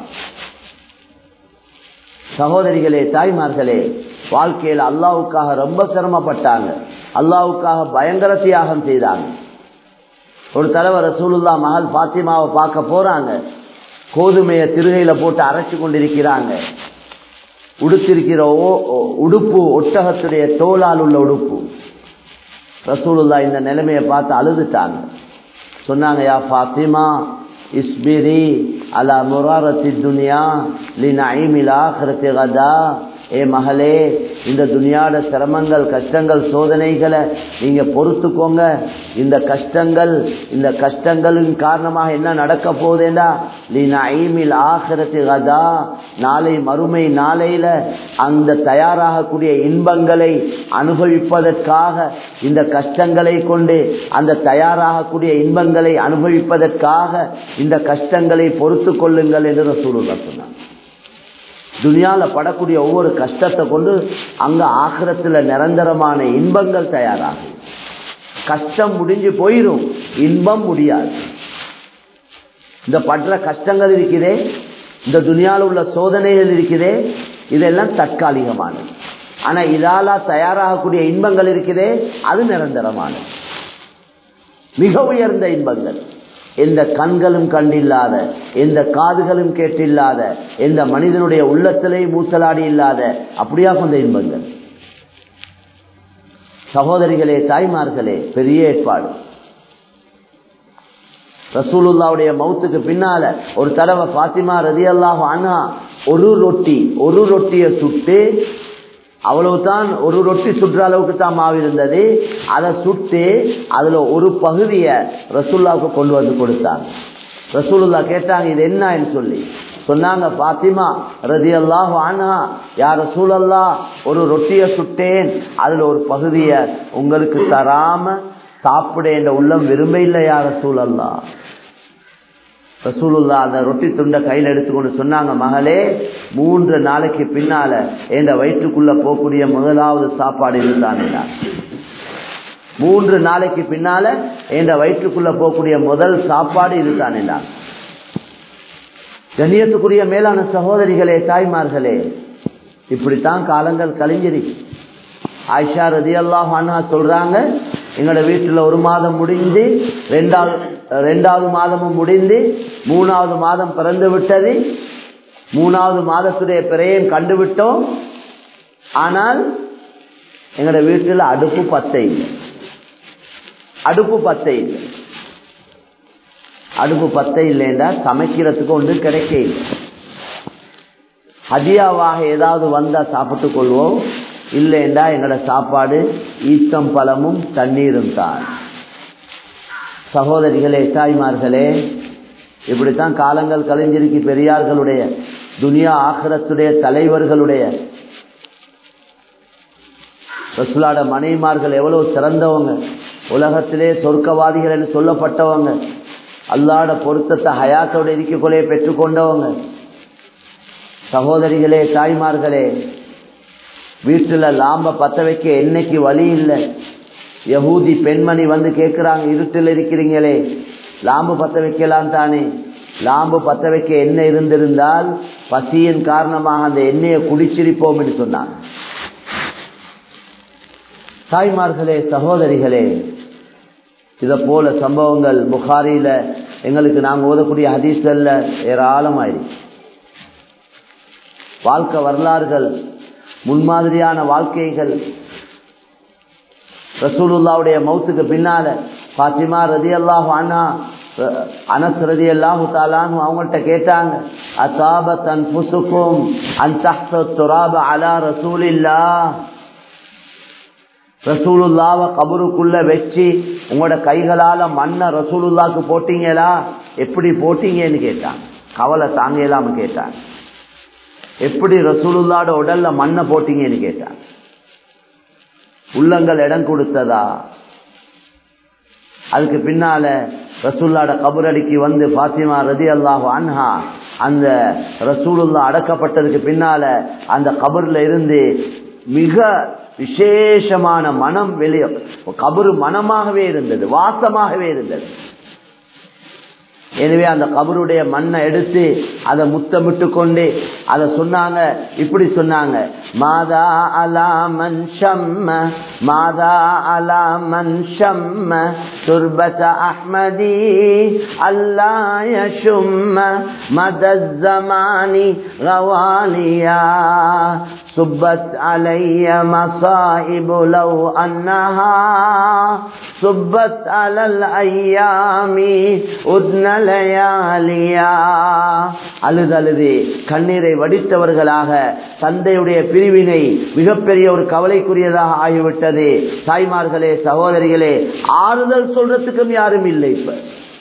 சகோதரிகளே தாய்மார்களே வாழ்க்கையில் அல்லாவுக்காக ரொம்ப சிரமப்பட்டாங்க அல்லாவுக்காக பயங்கர தியாகம் செய்தாங்க ஒரு தலைவர் ரசூலுல்லா மகள் பாத்திமாவை பார்க்க போறாங்க கோதுமையை திருகையில போட்டு அரைச்சு கொண்டிருக்கிறாங்க உடுத்திருக்கிற உடுப்பு ஒட்டகத்துடைய தோளால் உள்ள உடுப்பு ரசூலுல்லா இந்த நிலைமையை பார்த்து அழுதுட்டாங்க சொன்னாங்க யா பாத்திமா இஸ்பிரி அலா முராரத்தி துனியா லின் ஆஹிரத்தி கதா ஏ மகளே இந்த துனியாட சிரமங்கள் கஷ்டங்கள் சோதனைகளை நீங்க பொறுத்துக்கோங்க இந்த கஷ்டங்கள் இந்த கஷ்டங்களின் காரணமாக என்ன நடக்க போகுதுண்டா ஐமில் ஆகிரத்து கதா நாளை மறுமை நாளையில அந்த தயாராகக்கூடிய இன்பங்களை அனுபவிப்பதற்காக இந்த கஷ்டங்களை கொண்டு அந்த தயாராகக்கூடிய இன்பங்களை அனுபவிப்பதற்காக இந்த கஷ்டங்களை பொறுத்து கொள்ளுங்கள் என்று சூழல் சொன்னாங்க துனியால படக்கூடிய ஒவ்வொரு கஷ்டத்தை கொண்டு அங்க ஆக்கிரத்துல நிரந்தரமான இன்பங்கள் தயாராகும் கஷ்டம் முடிஞ்சு போயிடும் இன்பம் முடியாது இந்த படுற கஷ்டங்கள் இருக்குதே இந்த துனியால உள்ள சோதனைகள் இருக்குதே இதெல்லாம் தற்காலிகமானது ஆனா இதால தயாராகக்கூடிய இன்பங்கள் இருக்குதே அது நிரந்தரமானது மிக உயர்ந்த இன்பங்கள் எந்த கண்களும் கண்டில்லாத எந்த காதுகளும் கேட்டில்லாத எந்த மனிதனுடைய உள்ளத்திலே மூசலாடி இல்லாத அப்படியா கொண்ட இன்பங்கள் சகோதரிகளே தாய்மார்களே பெரிய ஏற்பாடு ரசூலுல்லாவுடைய மௌத்துக்கு பின்னால ஒரு தடவை பாத்திமா ரதி அல்லாஹ் அண்ணா ஒரு ரொட்டி ஒரு ரொட்டியை சுட்டு அவ்வளவுதான் ஒரு ரொட்டி சுற்ற அளவுக்கு தான் மாவு இருந்தது அதை சுட்டு அதுல ஒரு பகுதியை ரசூல்லாவுக்கு கொண்டு வந்து கொடுத்தாங்க ரசூலுல்லா கேட்டாங்க இது என்னன்னு சொல்லி சொன்னாங்க பாத்திமா ரதி அல்லாஹ் ஆனா யார் ரசூலல்லா ஒரு ரொட்டியை சுட்டேன் அதுல ஒரு பகுதியை உங்களுக்கு தராம சாப்பிட என்ற உள்ளம் விரும்ப இல்லை யார் ரசூலல்லா ரசூலுல்லா அந்த ரொட்டி துண்டை கையில் எடுத்துக்கொண்டு சொன்னாங்க மகளே மூன்று நாளைக்கு பின்னால என் வயிற்றுக்குள்ள போகக்கூடிய முதலாவது சாப்பாடு இதுதானே மூன்று நாளைக்கு பின்னால என் வயிற்றுக்குள்ள போகக்கூடிய முதல் சாப்பாடு இதுதானே கண்ணியத்துக்குரிய மேலான சகோதரிகளே தாய்மார்களே இப்படித்தான் காலங்கள் கழிஞ்சிருக்கு ஆயிஷா ரதி அல்லாஹ் அண்ணா சொல்றாங்க எங்களோட வீட்டுல ஒரு மாதம் முடிந்து ரெண்டாவது ரெண்டாவது மாதமும் முடிந்து மூணாவது மாதம் பிறந்து விட்டது மூணாவது மாதத்துடைய பிறையும் கண்டுவிட்டோம் ஆனால் எங்களோட வீட்டுல அடுப்பு பத்தை இல்லை அடுப்பு பத்தை இல்லை அடுப்பு பத்தை இல்லைண்டா சமைக்கிறதுக்கு ஒன்றும் கிடைக்க இல்லை ஹதியாவாக ஏதாவது வந்தா சாப்பிட்டுக் கொள்வோம் இல்லைண்டா எங்களோட சாப்பாடு ஈத்தம் பழமும் தண்ணீரும் தான் சகோதரிகளே தாய்மார்களே இப்படித்தான் காலங்கள் கலைஞருக்கு பெரியார்களுடைய துனியா ஆக்கிரத்துடைய தலைவர்களுடைய ரசுலாட மனைவிமார்கள் எவ்வளவு சிறந்தவங்க உலகத்திலே சொர்க்கவாதிகள் என்று சொல்லப்பட்டவங்க அல்லாட பொருத்தத்தை ஹயாத்தோட இருக்கக்குள்ளே பெற்றுக்கொண்டவங்க சகோதரிகளே தாய்மார்களே வீட்டுல லாம்ப பத்த வைக்க என்னைக்கு வழி இல்லை யகூதி பெண்மணி வந்து கேட்கிறாங்க இருட்டில் இருக்கிறீங்களே லாம்பு பத்த வைக்கலாம் தானே லாம்பு பத்த வைக்க எண்ணெய் இருந்திருந்தால் பசியின் காரணமாக அந்த எண்ணெயை குடிச்சிருப்போம் என்று சொன்னாங்க தாய்மார்களே சகோதரிகளே இத போல சம்பவங்கள் புகாரியில எங்களுக்கு நாங்க ஓதக்கூடிய ஹதீஸ்கள்ல ஏராளமாயிருக்கு வாழ்க்கை வரலாறுகள் முன்மாதிரியான வாழ்க்கைகள் ரசூலுல்லாவுடைய மௌத்துக்கு பின்னால பாத்திமா ரதி அல்லாஹு அண்ணா அனஸ் ரதி அல்லாஹு தாலான்னு அவங்கள்ட்ட கேட்டாங்க அசாப தன் புசுக்கும் அந்த துராப அலா ரசூலில்லா ரசூலுல்லாவ கபருக்குள்ள வச்சு உங்களோட கைகளால மண்ண ரசூலுல்லாக்கு போட்டீங்களா எப்படி போட்டீங்கன்னு கேட்டாங்க கவலை தாங்கலாம கேட்டாங்க எப்படி ரசூலுல்லாட உடல்ல மண்ணை போட்டீங்கன்னு கேட்டாங்க உள்ளங்கள் இடம் கொடுத்ததா அதுக்கு பின்னால ரசூல்லாட கபரடிக்கு வந்து பாத்திமா ரதி அல்லாஹு அன்ஹா அந்த ரசூலுல்லா அடக்கப்பட்டதுக்கு பின்னால அந்த கபர்ல இருந்து மிக விசேஷமான மனம் வெளியே கபரு மனமாகவே இருந்தது வாசமாகவே இருந்தது எனவே அந்த கபருடைய மண்ணை எடுத்து அதை முத்தமிட்டு கொண்டு அதை சொன்னாங்க இப்படி சொன்னாங்க மாதா அலா மன் ஷம்ம மாதா அலா மன் ஷம்ம துர்பத அஹ்மதி அல்லா யஷும்ம மதஸ்ஸமானி கவாலியா صبت علي مصائب لو أنها صبت على الأيام أذن لياليا அழுது அழுது கண்ணீரை வடித்தவர்களாக தந்தையுடைய பிரிவினை மிகப்பெரிய ஒரு கவலைக்குரியதாக ஆகிவிட்டது தாய்மார்களே சகோதரிகளே ஆறுதல் சொல்றதுக்கும் யாரும் இல்லை இப்ப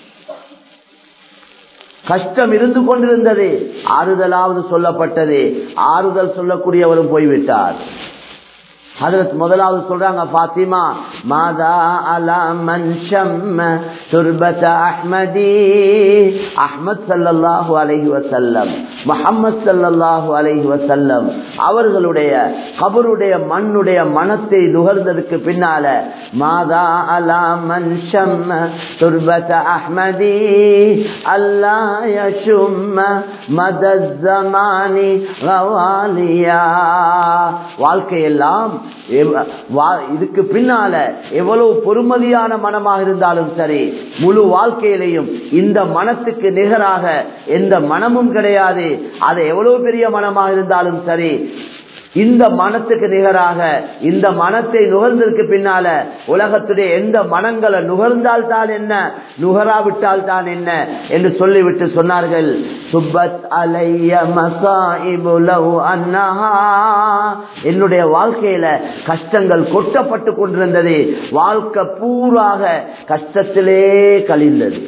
கஷ்டம் இருந்து கொண்டிருந்தது ஆறுதலாவது சொல்லப்பட்டது ஆறுதல் சொல்லக்கூடியவரும் போய்விட்டார் ஹதரத் முதலாவது சொல்றாங்க பாத்திமா மாதா அலா மன்ஷம் துர்பத அஹ்மதி அஹ்மத் சல்லல்லாஹு அலைஹி வசல்லம் முஹம்மது சல்லல்லாஹு அலைஹி வசல்லம் அவர்களுடைய கபருடைய மண்ணுடைய மனத்தை நுகர்ந்ததுக்கு பின்னால மாதா அலா மன்ஷம் துர்பத அஹ்மதி அல்லா யஷும்ம மதஸ்ஸமானி கவாலியா வாழ்க்கையெல்லாம் எவ்- வா- இதுக்கு பின்னால எவ்வளவு பொறுமதியான மனமாக இருந்தாலும் சரி முழு வாழ்க்கையிலையும் இந்த மனத்துக்கு நிகராக எந்த மனமும் கிடையாது அது எவ்வளவு பெரிய மனமாக இருந்தாலும் சரி இந்த மனத்துக்கு நிகராக இந்த மனத்தை நுகர்ந்ததுக்கு பின்னால உலகத்துடைய எந்த மனங்களை நுகர்ந்தால் தான் என்ன நுகராவிட்டால் தான் என்ன என்று சொல்லிவிட்டு சொன்னார்கள் சுப்பத் அலைய மசாஇபு லஹு அன்னஹா என்னுடைய வாழ்க்கையில கஷ்டங்கள் கொட்டப்பட்டு கொண்டிருந்தது வாழ்க்கை பூராக கஷ்டத்திலே கழிந்தது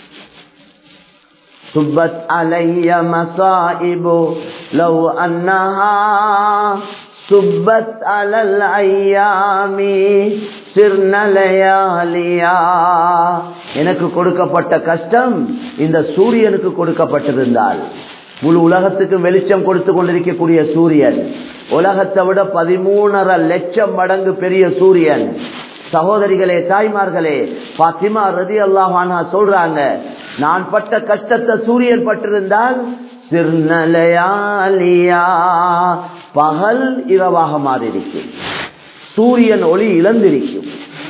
سبت علي مصائب لو أنها سبت على الأيام سرن لياليا எனக்கு கொடுக்கப்பட்ட கஷ்டம் இந்த சூரியனுக்கு கொடுக்கப்பட்டிருந்தால் முழு உலகத்துக்கு வெளிச்சம் கொடுத்து கொண்டிருக்கக்கூடிய சூரியன் உலகத்தை விட பதிமூணரை லட்சம் மடங்கு பெரிய சூரியன் சகோதரிகளே தாய்மார்களே பாத்திமா ரதி அல்லாஹானா சொல்றாங்க நான் பட்ட கஷ்டத்தை சூரியன் பட்டிருந்தால் சிறுநலையாலியா பகல் இரவாக மாறியிருக்கும் சூரியன் ஒளி இழந்திருக்கும்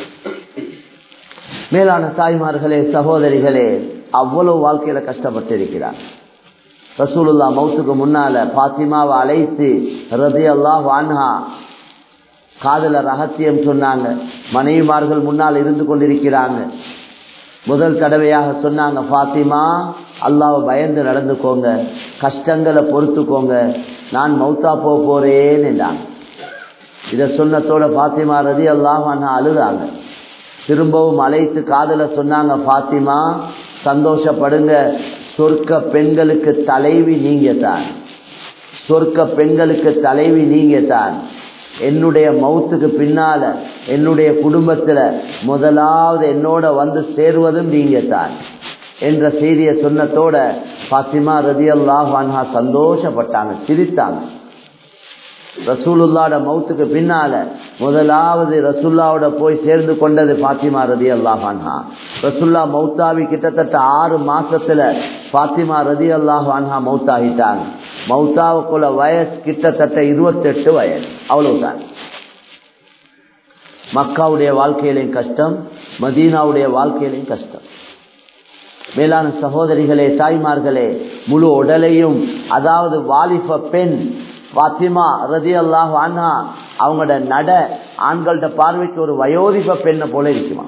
மேலான தாய்மார்களே சகோதரிகளே அவ்வளவு வாழ்க்கையில கஷ்டப்பட்டிருக்கிறார் ரசூலுல்லா மௌத்துக்கு முன்னால பாத்திமாவை அழைத்து ரதி அல்லாஹ் வான்ஹா காதல ரகசியம் சொன்னாங்க மனைவிமார்கள் முன்னால் இருந்து கொண்டிருக்கிறாங்க முதல் தடவையாக சொன்னாங்க பாத்திமா அல்லாவை பயந்து நடந்துக்கோங்க கஷ்டங்களை பொறுத்துக்கோங்க நான் மௌத்தா போக போறேன்னு என்றாங்க இதை சொன்னத்தோட பாத்திமா ரதி அல்லாஹ் அழுதாங்க திரும்பவும் அழைத்து காதல சொன்னாங்க பாத்திமா சந்தோஷப்படுங்க சொர்க்க பெண்களுக்கு தலைவி நீங்க தான் சொர்க்க பெண்களுக்கு தலைவி நீங்க தான் என்னுடைய மௌத்துக்கு பின்னால என்னுடைய குடும்பத்துல முதலாவது என்னோட வந்து சேருவதும் நீங்க தான் என்ற செய்தியை சொன்னத்தோட பாத்திமா ரதி அல்லாஹான்ஹா சந்தோஷப்பட்டாங்க சிரித்தாங்க ரசூலுல்லாட மௌத்துக்கு பின்னால முதலாவது ரசூல்லாவோட போய் சேர்ந்து கொண்டது பாத்திமா ரதி அல்லாஹான்ஹா ரசூல்லா மௌத்தாவி கிட்டத்தட்ட ஆறு மாசத்துல பாத்திமா ரதி அல்லாஹான்ஹா மௌத்தாகிட்டாங்க மௌத்தாவுக்குள்ள வயசு கிட்டத்தட்ட இருபத்தெட்டு வயசு அவ்வளவுதான் மக்காவுடைய வாழ்க்கையிலையும் கஷ்டம் மதீனாவுடைய வாழ்க்கையிலையும் கஷ்டம் மேலான சகோதரிகளே தாய்மார்களே முழு உடலையும் அதாவது வாலிப பெண் பாத்திமா ரதி அல்லாஹ் அண்ணா அவங்களோட நட ஆண்கள்ட பார்வைக்கு ஒரு வயோதிப பெண்ணை போல இருக்குமா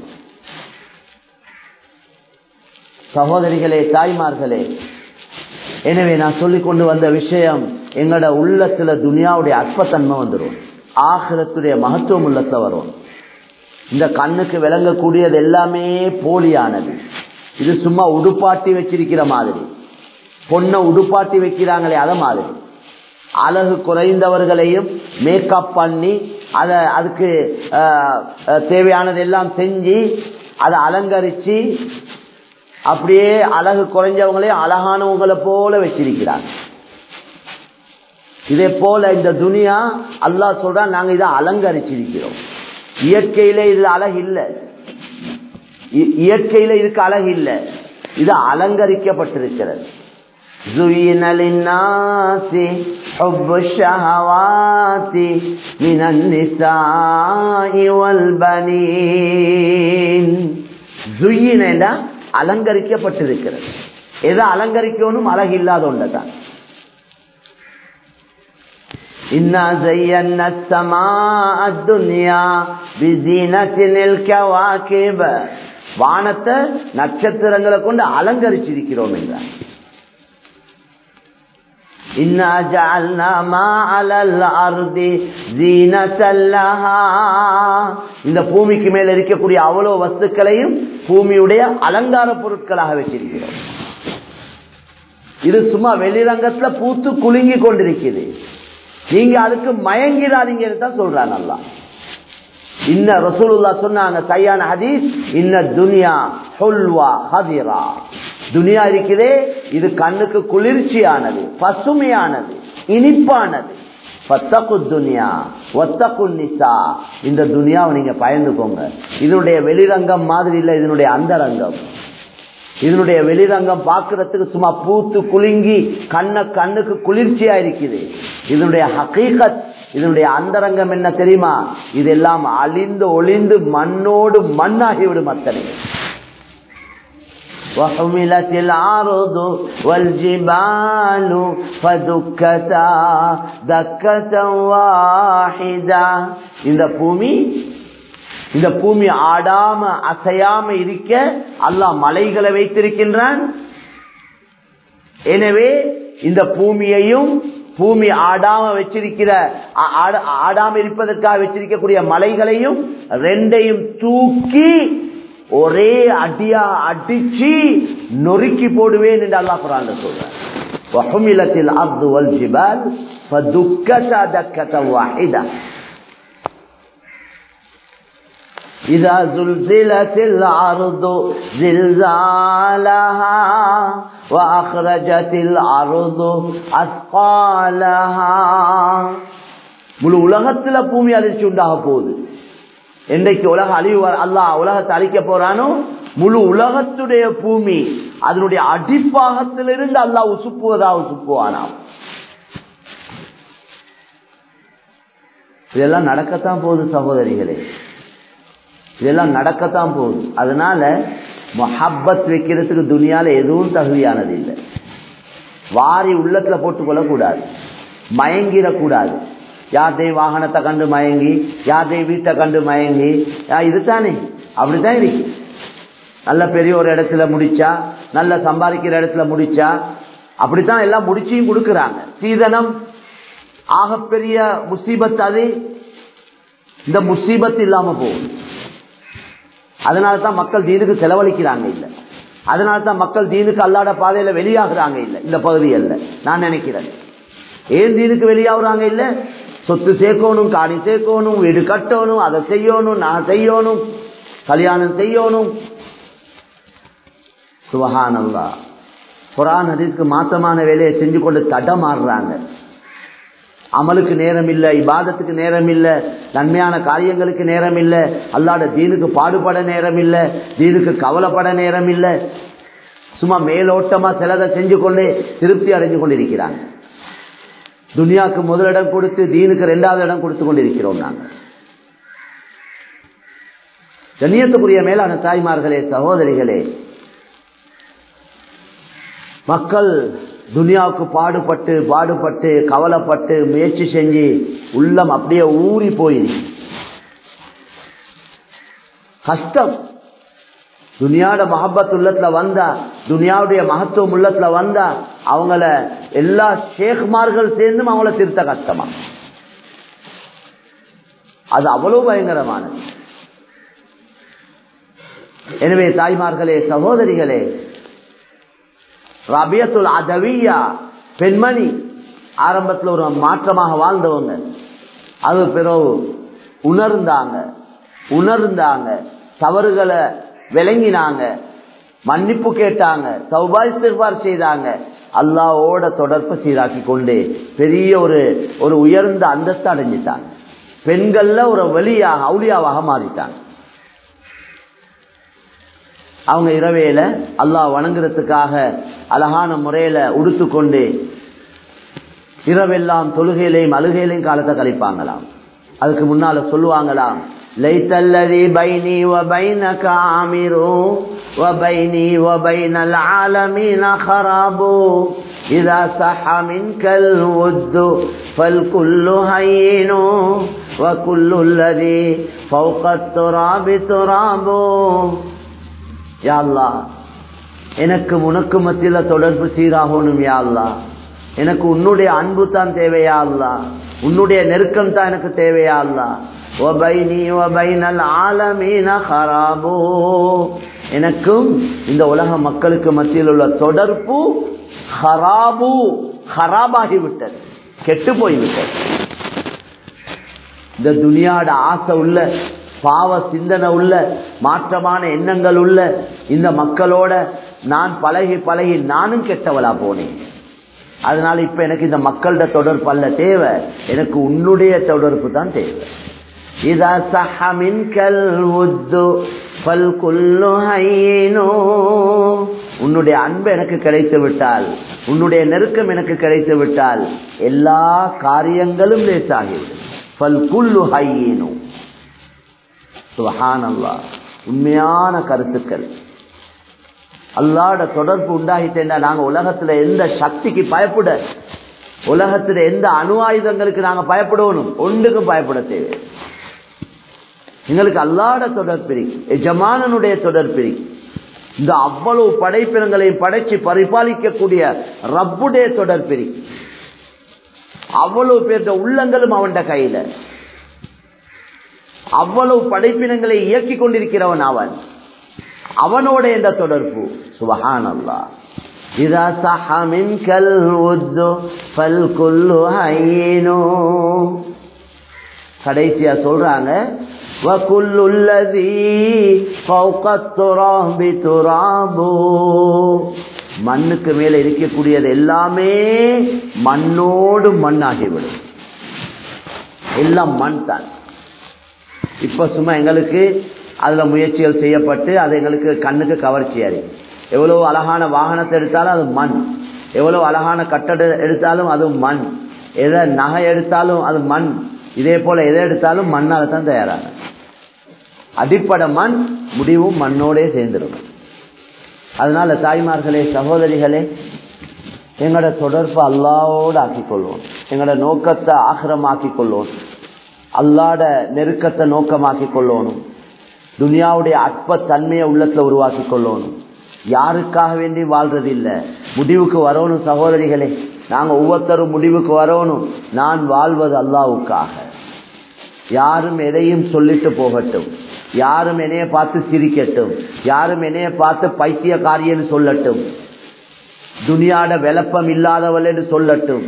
சகோதரிகளே தாய்மார்களே எனவே நான் சொல்லிக் கொண்டு வந்த விஷயம் எங்களோட உள்ளத்துல துனியாவுடைய அற்பத்தன்மை வந்துடும் ஆகிரத்துடைய மகத்துவம் உள்ளத்துல வரும் இந்த கண்ணுக்கு விளங்கக்கூடியது எல்லாமே போலியானது இது சும்மா உடுப்பாட்டி வச்சிருக்கிற மாதிரி பொண்ணை உடுப்பாட்டி வைக்கிறாங்களே அத மாதிரி அழகு குறைந்தவர்களையும் மேக்கப் பண்ணி அத அதுக்கு தேவையானது எல்லாம் செஞ்சு அதை அலங்கரிச்சு அப்படியே அழகு குறைஞ்சவங்களையும் அழகானவங்களை போல வச்சிருக்கிறாங்க இதே போல இந்த துனியா அல்லாஹ் சொல்றா நாங்க இதை அலங்கரிச்சிருக்கிறோம் இயற்கையில இது அழகு இல்லை இயற்கையில இதுக்கு அழகு இல்லை இது அலங்கரிக்கப்பட்டிருக்கிறது زين للناس حب الشهوات من النساء والبنين زين அலங்கரிக்கப்பட்டிருக்கிறது எதை அலங்கரிக்கணும் அழகு இல்லாத ஒன்றதான் إنا زينا السماء الدنيا بزينة الكواكب வானத்தை நட்சத்திரங்களை கொண்டு அலங்கரிச்சிருக்கிறோம் என்றார் இந்த பூமிக்கு மேல இருக்கக்கூடிய அவ்வளவு வஸ்துக்களையும் பூமியுடைய அலங்கார பொருட்களாக வச்சிருக்கிறோம் இது சும்மா வெளிரங்கத்துல பூத்து குலுங்கி கொண்டிருக்குது நீங்க அதுக்கு மயங்கிடாதீங்கன்னு தான் சொல்றாங்க நல்லா இன்ன ரசூலுல்லா சொன்னாங்க கையான ஹதீஸ் இன்ன துனியா ஹுல்வா ஹதிரா துனியா இருக்குதே இது கண்ணுக்கு குளிர்ச்சியானது பசுமையானது இனிப்பானது பத்தகு துனியா ஒத்தகு நிசா இந்த துனியாவை நீங்க பயந்துக்கோங்க இதனுடைய வெளிரங்கம் மாதிரி இல்லை இதனுடைய அந்தரங்கம் இதனுடைய வெளிரங்கம் பார்க்கறதுக்கு சும்மா பூத்து குலுங்கி கண்ண கண்ணுக்கு குளிர்ச்சியா இருக்குது இதனுடைய ஹக்கீகத் இதனுடைய அந்தரங்கம் என்ன தெரியுமா இதெல்லாம் அழிந்து ஒளிந்து மண்ணோடு மண்ணாகிவிடும் அத்தனை وحملت العرض والجبال فدكتا دكة واحدة இந்த பூமி இந்த பூமி ஆடாம அசையாம இருக்க அல்லாஹ் மலைகளை வைத்திருக்கின்றான் எனவே இந்த பூமியையும் பூமி ஆடாம வச்சிருக்கிற ஆடாம இருப்பதற்காக வச்சிருக்கக்கூடிய மலைகளையும் ரெண்டையும் தூக்கி ஒரே அடியா அடிச்சு நொறுக்கி போடுவேன் என்று அல்லா குரான் சொல்றேன் அப்து வல் ஜிபால் فدكتا دكة واحدة إذا زلزلت الأرض زلزالها وأخرجت الأرض أثقالها முழு உலகத்துல பூமி அதிர்ச்சி உண்டாக போகுது என்றைக்கு உலக அழிவு அல்லாஹ் உலகத்தை அழிக்க போறானோ முழு உலகத்துடைய பூமி அதனுடைய அடிப்பாகத்திலிருந்து அல்லாஹ் உசுப்புவதா உசுப்புவானாம் இதெல்லாம் நடக்கத்தான் போகுது சகோதரிகளே இதெல்லாம் நடக்கத்தான் போகுது அதனால மொஹப்பத் வைக்கிறதுக்கு துணியால எதுவும் தகுதியானது இல்லை வாரி உள்ளத்துல போட்டுக்கொள்ள கூடாது மயங்கிடக்கூடாது யார்தையும் வாகனத்தை கண்டு மயங்கி யார்தையும் வீட்டை கண்டு மயங்கி இதுதானே அப்படித்தான் இருக்கு நல்ல பெரிய ஒரு இடத்துல முடிச்சா நல்ல சம்பாதிக்கிற இடத்துல முடிச்சா அப்படித்தான் எல்லாம் முடிச்சியும் கொடுக்கறாங்க சீதனம் ஆகப்பெரிய முசீபத் அது இந்த முசீபத் இல்லாம போகும் அதனால தான் மக்கள் தீனுக்கு செலவழிக்கிறாங்க இல்ல அதனால தான் மக்கள் தீனுக்கு அல்லாட பாதையில வெளியாகிறாங்க இல்ல இந்த பகுதியில் நான் நினைக்கிறேன் ஏன் தீனுக்கு வெளியாகுறாங்க இல்ல சொத்து சேர்க்கணும் காணி சேர்க்கணும் வீடு கட்டணும் அதை செய்யணும் நான் செய்யணும் கல்யாணம் செய்யணும் சுபகானல்லா குரான் அதற்கு மாத்தமான வேலையை செஞ்சு கொண்டு தடமாறுறாங்க அமலுக்கு நேரம் இல்லை இபாதத்துக்கு நேரம் இல்லை நன்மையான காரியங்களுக்கு நேரம் இல்லை அல்லாட தீனுக்கு பாடுபட நேரம் இல்லை தீனுக்கு கவலைப்பட நேரம் இல்லை சும்மா மேலோட்டமா சிலதை செஞ்சு கொண்டே திருப்தி அடைஞ்சு கொண்டிருக்கிறாங்க துனியாவுக்கு முதலிடம் கொடுத்து தீனுக்கு ரெண்டாவது இடம் கொடுத்து கொண்டிருக்கிறோம் நாங்கள் கண்ணியத்துக்குரிய மேலான தாய்மார்களே சகோதரிகளே மக்கள் துனியாவுக்கு பாடுபட்டு பாடுபட்டு கவலைப்பட்டு முயற்சி செஞ்சு உள்ளம் அப்படியே ஊறி போயிருக்கு கஷ்டம் துனியாவோட மஹபத் உள்ளத்துல வந்தா துனியாவுடைய மகத்துவம் உள்ளத்துல வந்தா அவங்கள எல்லா ஷேக்மார்கள் சேர்ந்தும் அவங்கள திருத்த கஷ்டமா அது அவ்வளவு பயங்கரமானது எனவே தாய்மார்களே சகோதரிகளே ரபியத்துல் அதவியா பெண்மணி ஆரம்பத்தில் ஒரு மாற்றமாக வாழ்ந்தவங்க அது பிறகு உணர்ந்தாங்க உணர்ந்தாங்க தவறுகளை விளங்கினாங்க மன்னிப்பு கேட்டாங்க சௌபாய்பார் செய்தாங்க அல்லாவோட தொடர்பு சீராக்கி கொண்டு பெரிய ஒரு ஒரு உயர்ந்த அந்தஸ்து அடைஞ்சிட்டாங்க பெண்கள்ல ஒரு வெளியாக அவுளியாவாக மாறிட்டாங்க அவங்க இரவேல அல்லாஹ் வணங்குறதுக்காக அழகான முறையில உடுத்துக்கொண்டு இரவெல்லாம் தொழுகையிலையும் அழுகையிலையும் காலத்தை கழிப்பாங்களாம் அதுக்கு முன்னால சொல்லுவாங்களாம் லைத்தல்லதி பைனி وبينك عامر وبيني وبين العالمين خراب إذا صح منك الود فالكل هين وكل الذي فوق التراب تراب யா அல்லாஹ் எனக்கு உனக்கு மத்தியில தொடர்பு சீராகணும் யா அல்லாஹ் எனக்கு உன்னுடைய அன்பு தான் தேவையா அல்லா உன்னுடைய நெருக்கம் தான் எனக்கு தேவையா அல்லா எனக்கும் இந்த உலக மக்களுக்கு மத்தியில் உள்ள தொடர்பு ஹராபு ஹராபாகிவிட்டது கெட்டு போய்விட்டது இந்த துனியாட ஆசை உள்ள பாவ சிந்தனை உள்ள மாற்றமான எண்ணங்கள் உள்ள இந்த மக்களோட நான் பழகி பழகி நானும் கெட்டவளா போனேன் அதனால இப்ப எனக்கு இந்த மக்களோட தொடர்பு அல்ல தேவை எனக்கு உன்னுடைய தொடர்பு தான் தேவை இதா சஹமின் கல் உத்து பல் குல்லு ஹைனோ உன்னுடைய அன்பு எனக்கு கிடைத்து விட்டால் உன்னுடைய நெருக்கம் எனக்கு கிடைத்து விட்டால் எல்லா காரியங்களும் லேசாகிவிடும் ஃபல் குல்லு ஹையீனு சுபஹானல்லாஹ் உண்மையான கருத்துக்கள் அல்லாட தொடர்பு உண்டாகிட்டேன்னா நாங்க உலகத்துல எந்த சக்திக்கு பயப்பட உலகத்துல எந்த அணு ஆயுதங்களுக்கு நாங்க பயப்படணும் ஒன்றுக்கும் பயப்பட தேவை எங்களுக்கு அல்லாட தொடர்பிரி எஜமானனுடைய தொடர்பிரி இந்த அவ்வளவு படைப்பினங்களையும் படைச்சு பரிபாலிக்கக்கூடிய ரப்புடைய தொடர்பிரி அவ்வளவு பேருடைய உள்ளங்களும் அவன் கையில அவ்வளவு படைப்பினங்களை இயக்கி கொண்டிருக்கிறவன் அவன் அவனோட என்ற தொடர்பு சுபஹான் அல்லா இதா சஹமின் கல் உத்து பல் குல்லு ஹையினோ கடைசியா சொல்றாங்க وَكُلُّ الَّذِي فَوْقَ التُّرَابِ تُرَابُ மண்ணுக்கு மேல இருக்கக்கூடியது எல்லாமே மண்ணோடு மண்ணாகிவிடும் எல்லாம் மண் தான் இப்ப சும்மா எங்களுக்கு அதுல முயற்சிகள் செய்யப்பட்டு அது எங்களுக்கு கண்ணுக்கு கவர்ச்சியாரு எவ்வளவு அழகான வாகனத்தை எடுத்தாலும் அது மண் எவ்வளவு அழகான கட்டடம் எடுத்தாலும் அது மண் எதை நகை எடுத்தாலும் அது மண் இதே போல எதை எடுத்தாலும் மண்ணால தான் தயாராக அடிப்படை மண் முடிவும் மண்ணோடே சேர்ந்துடும் அதனால தாய்மார்களே சகோதரிகளே எங்களோட தொடர்பு அல்லாவோடு ஆக்கிக் கொள்வோம் எங்களோட நோக்கத்தை ஆக்கிரமாக்கிக் கொள்வோம் அல்லாட நெருக்கத்தை நோக்கமாக்கிக் கொள்ளணும் துனியாவுடைய அற்ப தன்மையை உள்ளத்துல உருவாக்கி கொள்ளணும் யாருக்காக வேண்டி வாழ்றது இல்ல முடிவுக்கு வரணும் சகோதரிகளே நாங்க ஒவ்வொருத்தரும் முடிவுக்கு வரணும் நான் வாழ்வது அல்லாவுக்காக யாரும் எதையும் சொல்லிட்டு போகட்டும் யாரும் என்னைய பார்த்து சிரிக்கட்டும் யாரும் என்னைய பார்த்து பைத்தியக்காரியன்னு சொல்லட்டும் துனியாட விளப்பம் இல்லாதவள் என்று சொல்லட்டும்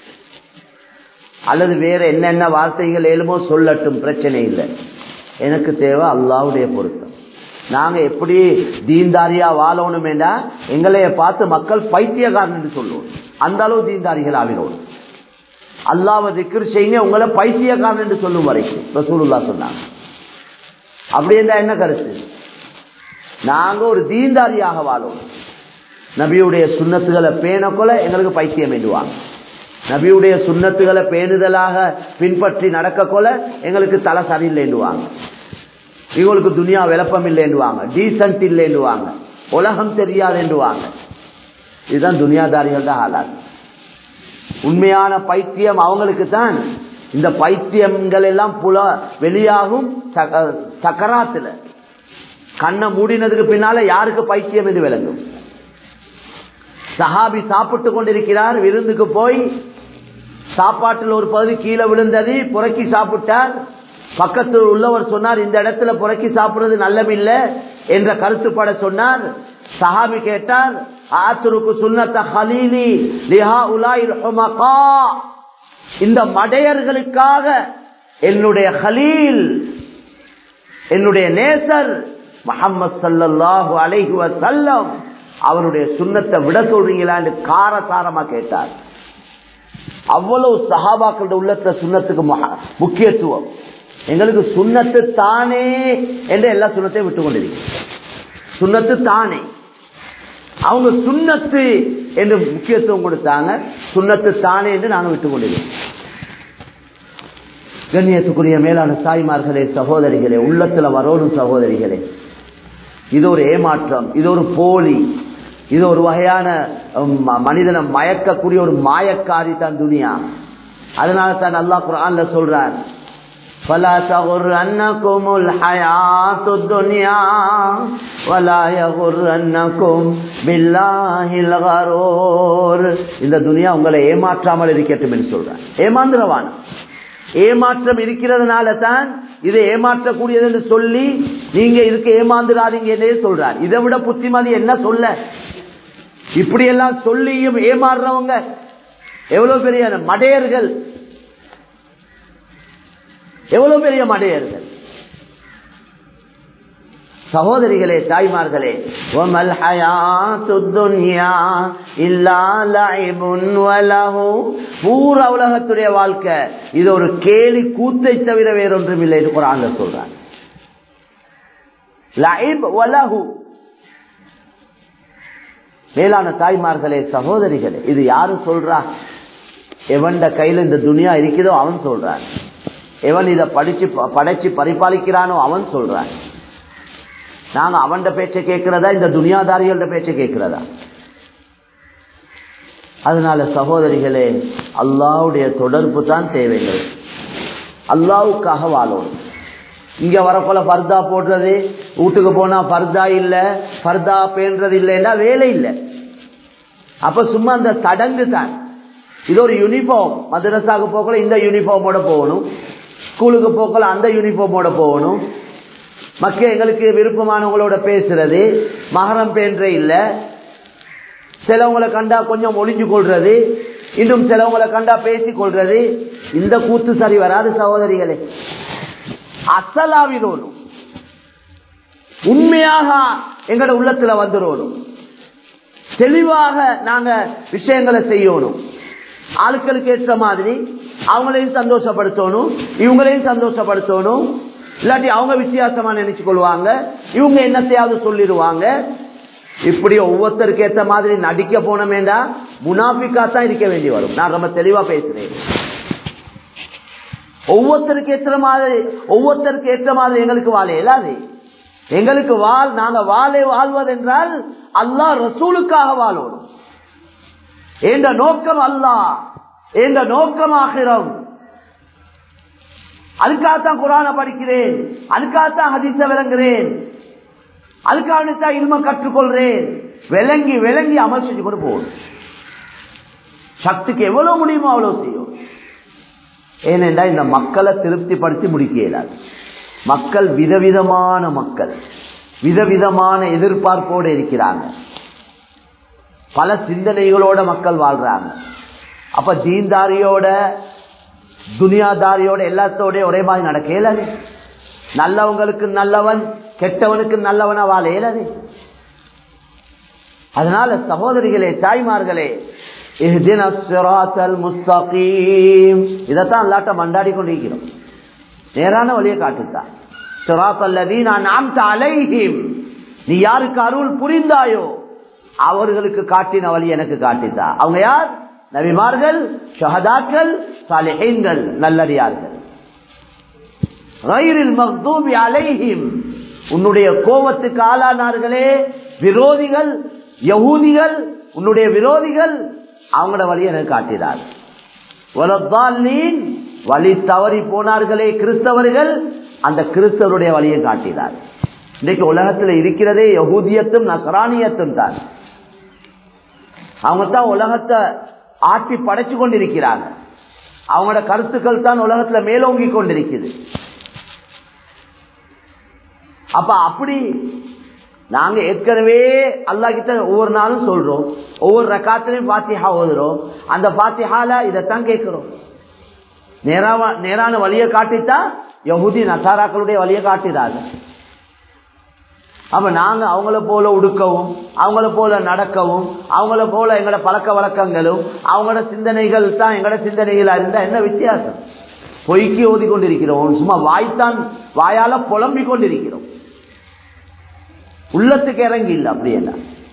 அல்லது வேற என்னென்ன வார்த்தைகள் ஏழுமோ சொல்லட்டும் பிரச்சனை இல்லை எனக்கு தேவை அல்லாவுடைய பொருத்தம் நாங்க எப்படி தீன்தாரியா வாழணுமேண்டா எங்களைய பார்த்து மக்கள் பைத்தியக்காரன் என்று சொல்லுவோம் அந்த அளவு தீன்தாரிகள் ஆகிறோம் அல்லாவை திக்கர் செய்யுங்க உங்களை பைத்தியக்காரன் என்று சொல்லும் வரைக்கும் ரசூலுல்லா சொன்னாங்க அப்படி இருந்தா என்ன கருத்து நாங்க ஒரு தீன்தாரியாக வாழணும் நபியுடைய சுண்ணத்துகளை பேணக்கொள்ள எங்களுக்கு பைத்தியம் என்றுவாங்க நபியுடைய சுண்ணத்துகளை பேணுதலாக பின்பற்றி நடக்க கொள்ள எங்களுக்கு தலை சரியில்லைன்னுவாங்க இவங்களுக்கு துனியா விளப்பம் இல்லைன்னுவாங்க டீசன்ட் இல்லைன்னுவாங்க உலகம் தெரியாதுன்னுவாங்க இதுதான் துனியாதாரிகள் தான் ஆளாது உண்மையான பைத்தியம் அவங்களுக்கு தான் இந்த பைத்தியங்கள் எல்லாம் புல வெளியாகும் சக்கராத்துல கண்ணை மூடினதுக்கு பின்னால யாருக்கு பைத்தியம் என்று விளங்கும் சஹாபி சாப்பிட்டு கொண்டிருக்கிறார் விருந்துக்கு போய் சாப்பாட்டில் ஒரு பகுதி கீழே விழுந்தது புறக்கி சாப்பிட்டார் பக்கத்தில் உள்ளவர் சொன்னார் இந்த இடத்துல புறக்கி சாப்பிடுறது நல்லமில்லை என்ற கருத்துப்பட சொன்னார் சஹாபி கேட்டார் ஆத்துருக்கு சுன்னத்த ஹலீலி லிஹா உலாயில் ஹுமகா இந்த மடையர்களுக்காக என்னுடைய ஹலீல் என்னுடைய நேசர் முகமது சல்லல்லாஹு அலைஹி வஸல்லம் அவருடைய சுண்ணத்தை விட சொல்றீங்களான்னு காரசாரமா கேட்டார் அவ்வளவு சஹாபாக்களோட உள்ளத்துல சுண்ணத்துக்கு முக்கியத்துவம் எங்களுக்கு சுண்ணத்து தானே என்று எல்லா சுண்ணத்தையும் விட்டு கொண்டிருக்கோம் சுண்ணத்து தானே அவங்க சுண்ணத்து என்று முக்கியத்துவம் கொடுத்தாங்க சுண்ணத்து தானே என்று நாங்க விட்டு கொண்டிருக்கோம் கண்ணியத்துக்குரிய மேலான தாய்மார்களே சகோதரிகளே உள்ளத்துல வரணும் சகோதரிகளே இது ஒரு ஏமாற்றம் இது ஒரு போலி இது ஒரு வகையான மனிதனை மயக்கக்கூடிய ஒரு மாயக்காரி தான் துனியா அதனால தான் அல்லாஹ் குரான்ல சொல்றார் فلا تغرنكم الحياة الدنيا ولا يغرنكم بالله الغرور இந்த துனியா உங்களை ஏமாற்றாமல் இருக்கட்டும் என்று சொல்றான் ஏமாந்துறவான் ஏமாற்றம் இருக்கிறதுனால தான் இதை ஏமாற்றக்கூடியது என்று சொல்லி நீங்க இதுக்கு ஏமாந்துடாதீங்க என்றே சொல்றார் இதை விட புத்திமதி என்ன சொல்ல இப்படி எல்லாம் சொல்லியும் ஏமாறுறவங்க எவ்வளவு பெரிய மடையர்கள் எவ்வளவு பெரிய மடையர்கள் சகோதரிகளே தாய்மார்களே ஒமல் துன்யா இல்லா லஐபுன் வலஹு பூரா உலகத்துடைய வாழ்க்கை இது ஒரு கேலி கூத்தை தவிர வேறொன்றும் இல்லை என்று குரான்ல சொல்றாங்க லைப் வலஹு மேலான தாய்மார்களே சகோதரிகளே இது யாரு சொல்றா எவன்ட கையில இந்த துனியா இருக்குதோ அவன் சொல்றான் எவன் இதை படிச்சு படைச்சு பரிபாலிக்கிறானோ அவன் சொல்றான் நாங்க அவன்ட பேச்சை கேட்கிறதா இந்த துனியாதாரிகளோட பேச்சை கேட்கிறதா அதனால சகோதரிகளே அல்லாவுடைய தொடர்பு தான் தேவைகள் அல்லாவுக்காக வாழணும் இங்க வரப்போல பர்தா போடுறது வீட்டுக்கு போனா பர்தா இல்ல பர்தா பேன்றது இல்லைன்னா வேலை இல்லை அப்ப சும்மா அந்த சடங்கு தான் இது ஒரு யூனிஃபார்ம் மதரசாவுக்கு போக்கல இந்த யூனிஃபார்மோட போகணும் ஸ்கூலுக்கு போக்கல அந்த யூனிஃபார்மோட போகணும் மக்கள் எங்களுக்கு விருப்பமானவங்களோட பேசுறது மகரம் பேன்ற இல்ல சிலவங்களை கண்டா கொஞ்சம் ஒளிஞ்சு கொள்றது இன்னும் சிலவங்களை கண்டா பேசிக் கொள்றது இந்த கூத்து சரி வராது சகோதரிகளே அசலாவினோடும் உண்மையாக எங்கட உள்ளத்துல வந்துடணும் தெளிவாக நாங்க விஷயங்களை செய்யணும் ஆட்களுக்கு ஏற்ற மாதிரி அவங்களையும் சந்தோஷப்படுத்தணும் இவங்களையும் சந்தோஷப்படுத்தணும் இல்லாட்டி அவங்க வித்தியாசமா நினைச்சு கொள்வாங்க இவங்க என்னத்தையாவது சொல்லிடுவாங்க இப்படி ஒவ்வொருத்தருக்கு ஏற்ற மாதிரி நடிக்க போனமேண்டா முனாபிக்கா தான் இருக்க வேண்டி வரும் நான் ரொம்ப தெளிவா பேசுறேன் ஒவ்வொருத்தருக்கு ஏற்ற மாதிரி ஒவ்வொருத்தருக்கு ஏற்ற மாதிரி எங்களுக்கு வாழ இயலாது எங்களுக்கு வாழ் நாங்க வாழை வாழ்வதென்றால் அல்லாஹ் ரசூலுக்காக வாழணும் என்ற நோக்கம் அல்லாஹ் என்ற நோக்கம் ஆகிறோம் அதுக்காகத்தான் குரான படிக்கிறேன் அதுக்காகத்தான் ஹதீச விளங்குறேன் அதுக்காகத்தான் இல்ம கற்றுக்கொள்றேன் விளங்கி விளங்கி அமல் செஞ்சு கொண்டு போகணும் சக்திக்கு எவ்வளவு முடியுமோ அவ்வளவு செய்யும் ஏனென்றா இந்த மக்களை திருப்திப்படுத்தி முடிக்க இயலாது மக்கள் விதவிதமான மக்கள் விதவிதமான எதிர்பார்ப்போடு இருக்கிறாங்க பல சிந்தனைகளோட மக்கள் வாழ்றாங்க அப்ப தீன்தாரியோட துனியாதாரியோட எல்லாத்தோட ஒரே மாதிரி நடக்க இயலாது நல்லவங்களுக்கு நல்லவன் கெட்டவனுக்கு நல்லவனா வாழ இயலாது அதனால சகோதரிகளே தாய்மார்களே முஸ்தகீம் இதைத்தான் அல்லாட்ட மண்டாடி கொண்டிருக்கிறோம் நேரான வழியை காட்டுத்தான் நீ யாருக்கு அருள் புரிந்தாயோ அவர்களுக்கு காட்டின வழி எனக்கு காட்டித்தா அவங்க யார் நபிமார்கள் ஷஹதாக்கள் சாலிஹீன்கள் நல்லடியார்கள் உன்னுடைய கோபத்துக்கு ஆளானார்களே விரோதிகள் யகூதிகள் உன்னுடைய விரோதிகள் அவங்களோட வழி எனக்கு காட்டினார் வழி தவறி போனார்களே கிறிஸ்தவர்கள் அந்த கிறிஸ்தவருடைய வழியை காட்டினார் இன்னைக்கு உலகத்தில் இருக்கிறதே யகூதியத்தும் நசரானியத்தும் தான் அவங்க தான் உலகத்தை ஆட்டி படைச்சு கொண்டிருக்கிறாங்க அவங்களோட கருத்துக்கள் தான் உலகத்துல மேலோங்கி கொண்டிருக்குது அப்ப அப்படி நாங்க ஏற்கனவே அல்லா கிட்ட ஒவ்வொரு நாளும் சொல்றோம் ஒவ்வொரு ரக்காத்திலையும் பாத்திஹா ஓதுறோம் அந்த பாத்திஹால இதைத்தான் கேட்கிறோம் நேராவ நேரான வழியை காட்டித்தான் யகுதி நசாராக்களுடைய வழியை காட்டிடாங்க அப்ப நாங்க அவங்கள போல உடுக்கவும் அவங்கள போல நடக்கவும் அவங்கள போல எங்களோட பழக்க வழக்கங்களும் அவங்களோட சிந்தனைகள் தான் எங்களோட சிந்தனைகளா இருந்தா என்ன வித்தியாசம் பொய்க்கு ஓதி கொண்டிருக்கிறோம் சும்மா வாய்த்தான் வாயால புலம்பிக் கொண்டிருக்கிறோம் உள்ளத்துக்கு இறங்கி இல்லை அப்படி என்ன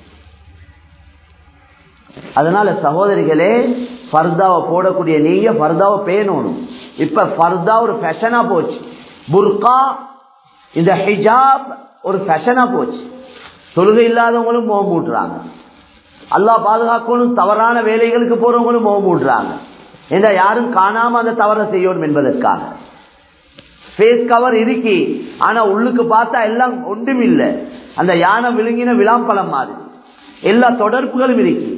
அதனால சகோதரிகளே ஃபர்தாவை போடக்கூடிய நீங்க ஃபர்தாவை பேணணும் இப்ப ஃபர்தா ஒரு ஃபேஷனா போச்சு புர்கா இந்த ஹிஜாப் ஒரு ஃபேஷனா போச்சு தொழுகை இல்லாதவங்களும் முகம் மூட்டுறாங்க அல்லாஹ் பாதுகாக்கணும் தவறான வேலைகளுக்கு போறவங்களும் முகம் மூட்டுறாங்க ஏன்னா யாரும் காணாம அந்த தவறை செய்யணும் என்பதற்காக ஃபேஸ் கவர் இருக்கி ஆனா உள்ளுக்கு பார்த்தா எல்லாம் ஒன்றும் இல்லை அந்த யானை விழுங்கின விளாம்பழம் மாதிரி எல்லா தொடர்புகளும் இருக்கு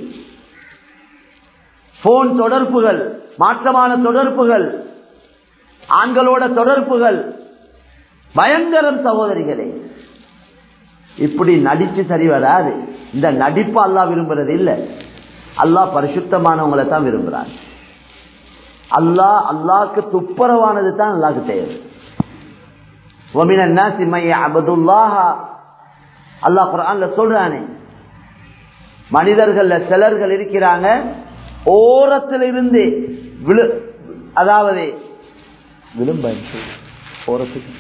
போன் தொடர்புகள் மாற்றமான தொடர்புகள் ஆண்களோட தொடர்புகள் பயங்கரம் சகோதரிகளே இப்படி நடிச்சு சரி வராது இந்த நடிப்பு அல்லா விரும்புறது இல்ல அல்லாஹ் பரிசுத்தமானவங்களை தான் விரும்புறாங்க அல்லாஹ் அல்லாக்கு துப்புரவானது தான் அல்லாக்கு தேவை அல்லாஹ் குரான்ல சொல்றானே மனிதர்கள்ல சிலர்கள் இருக்கிறாங்க ஓரத்தில் இருந்து விழு அதாவது விழும்ப ஓரத்துக்கு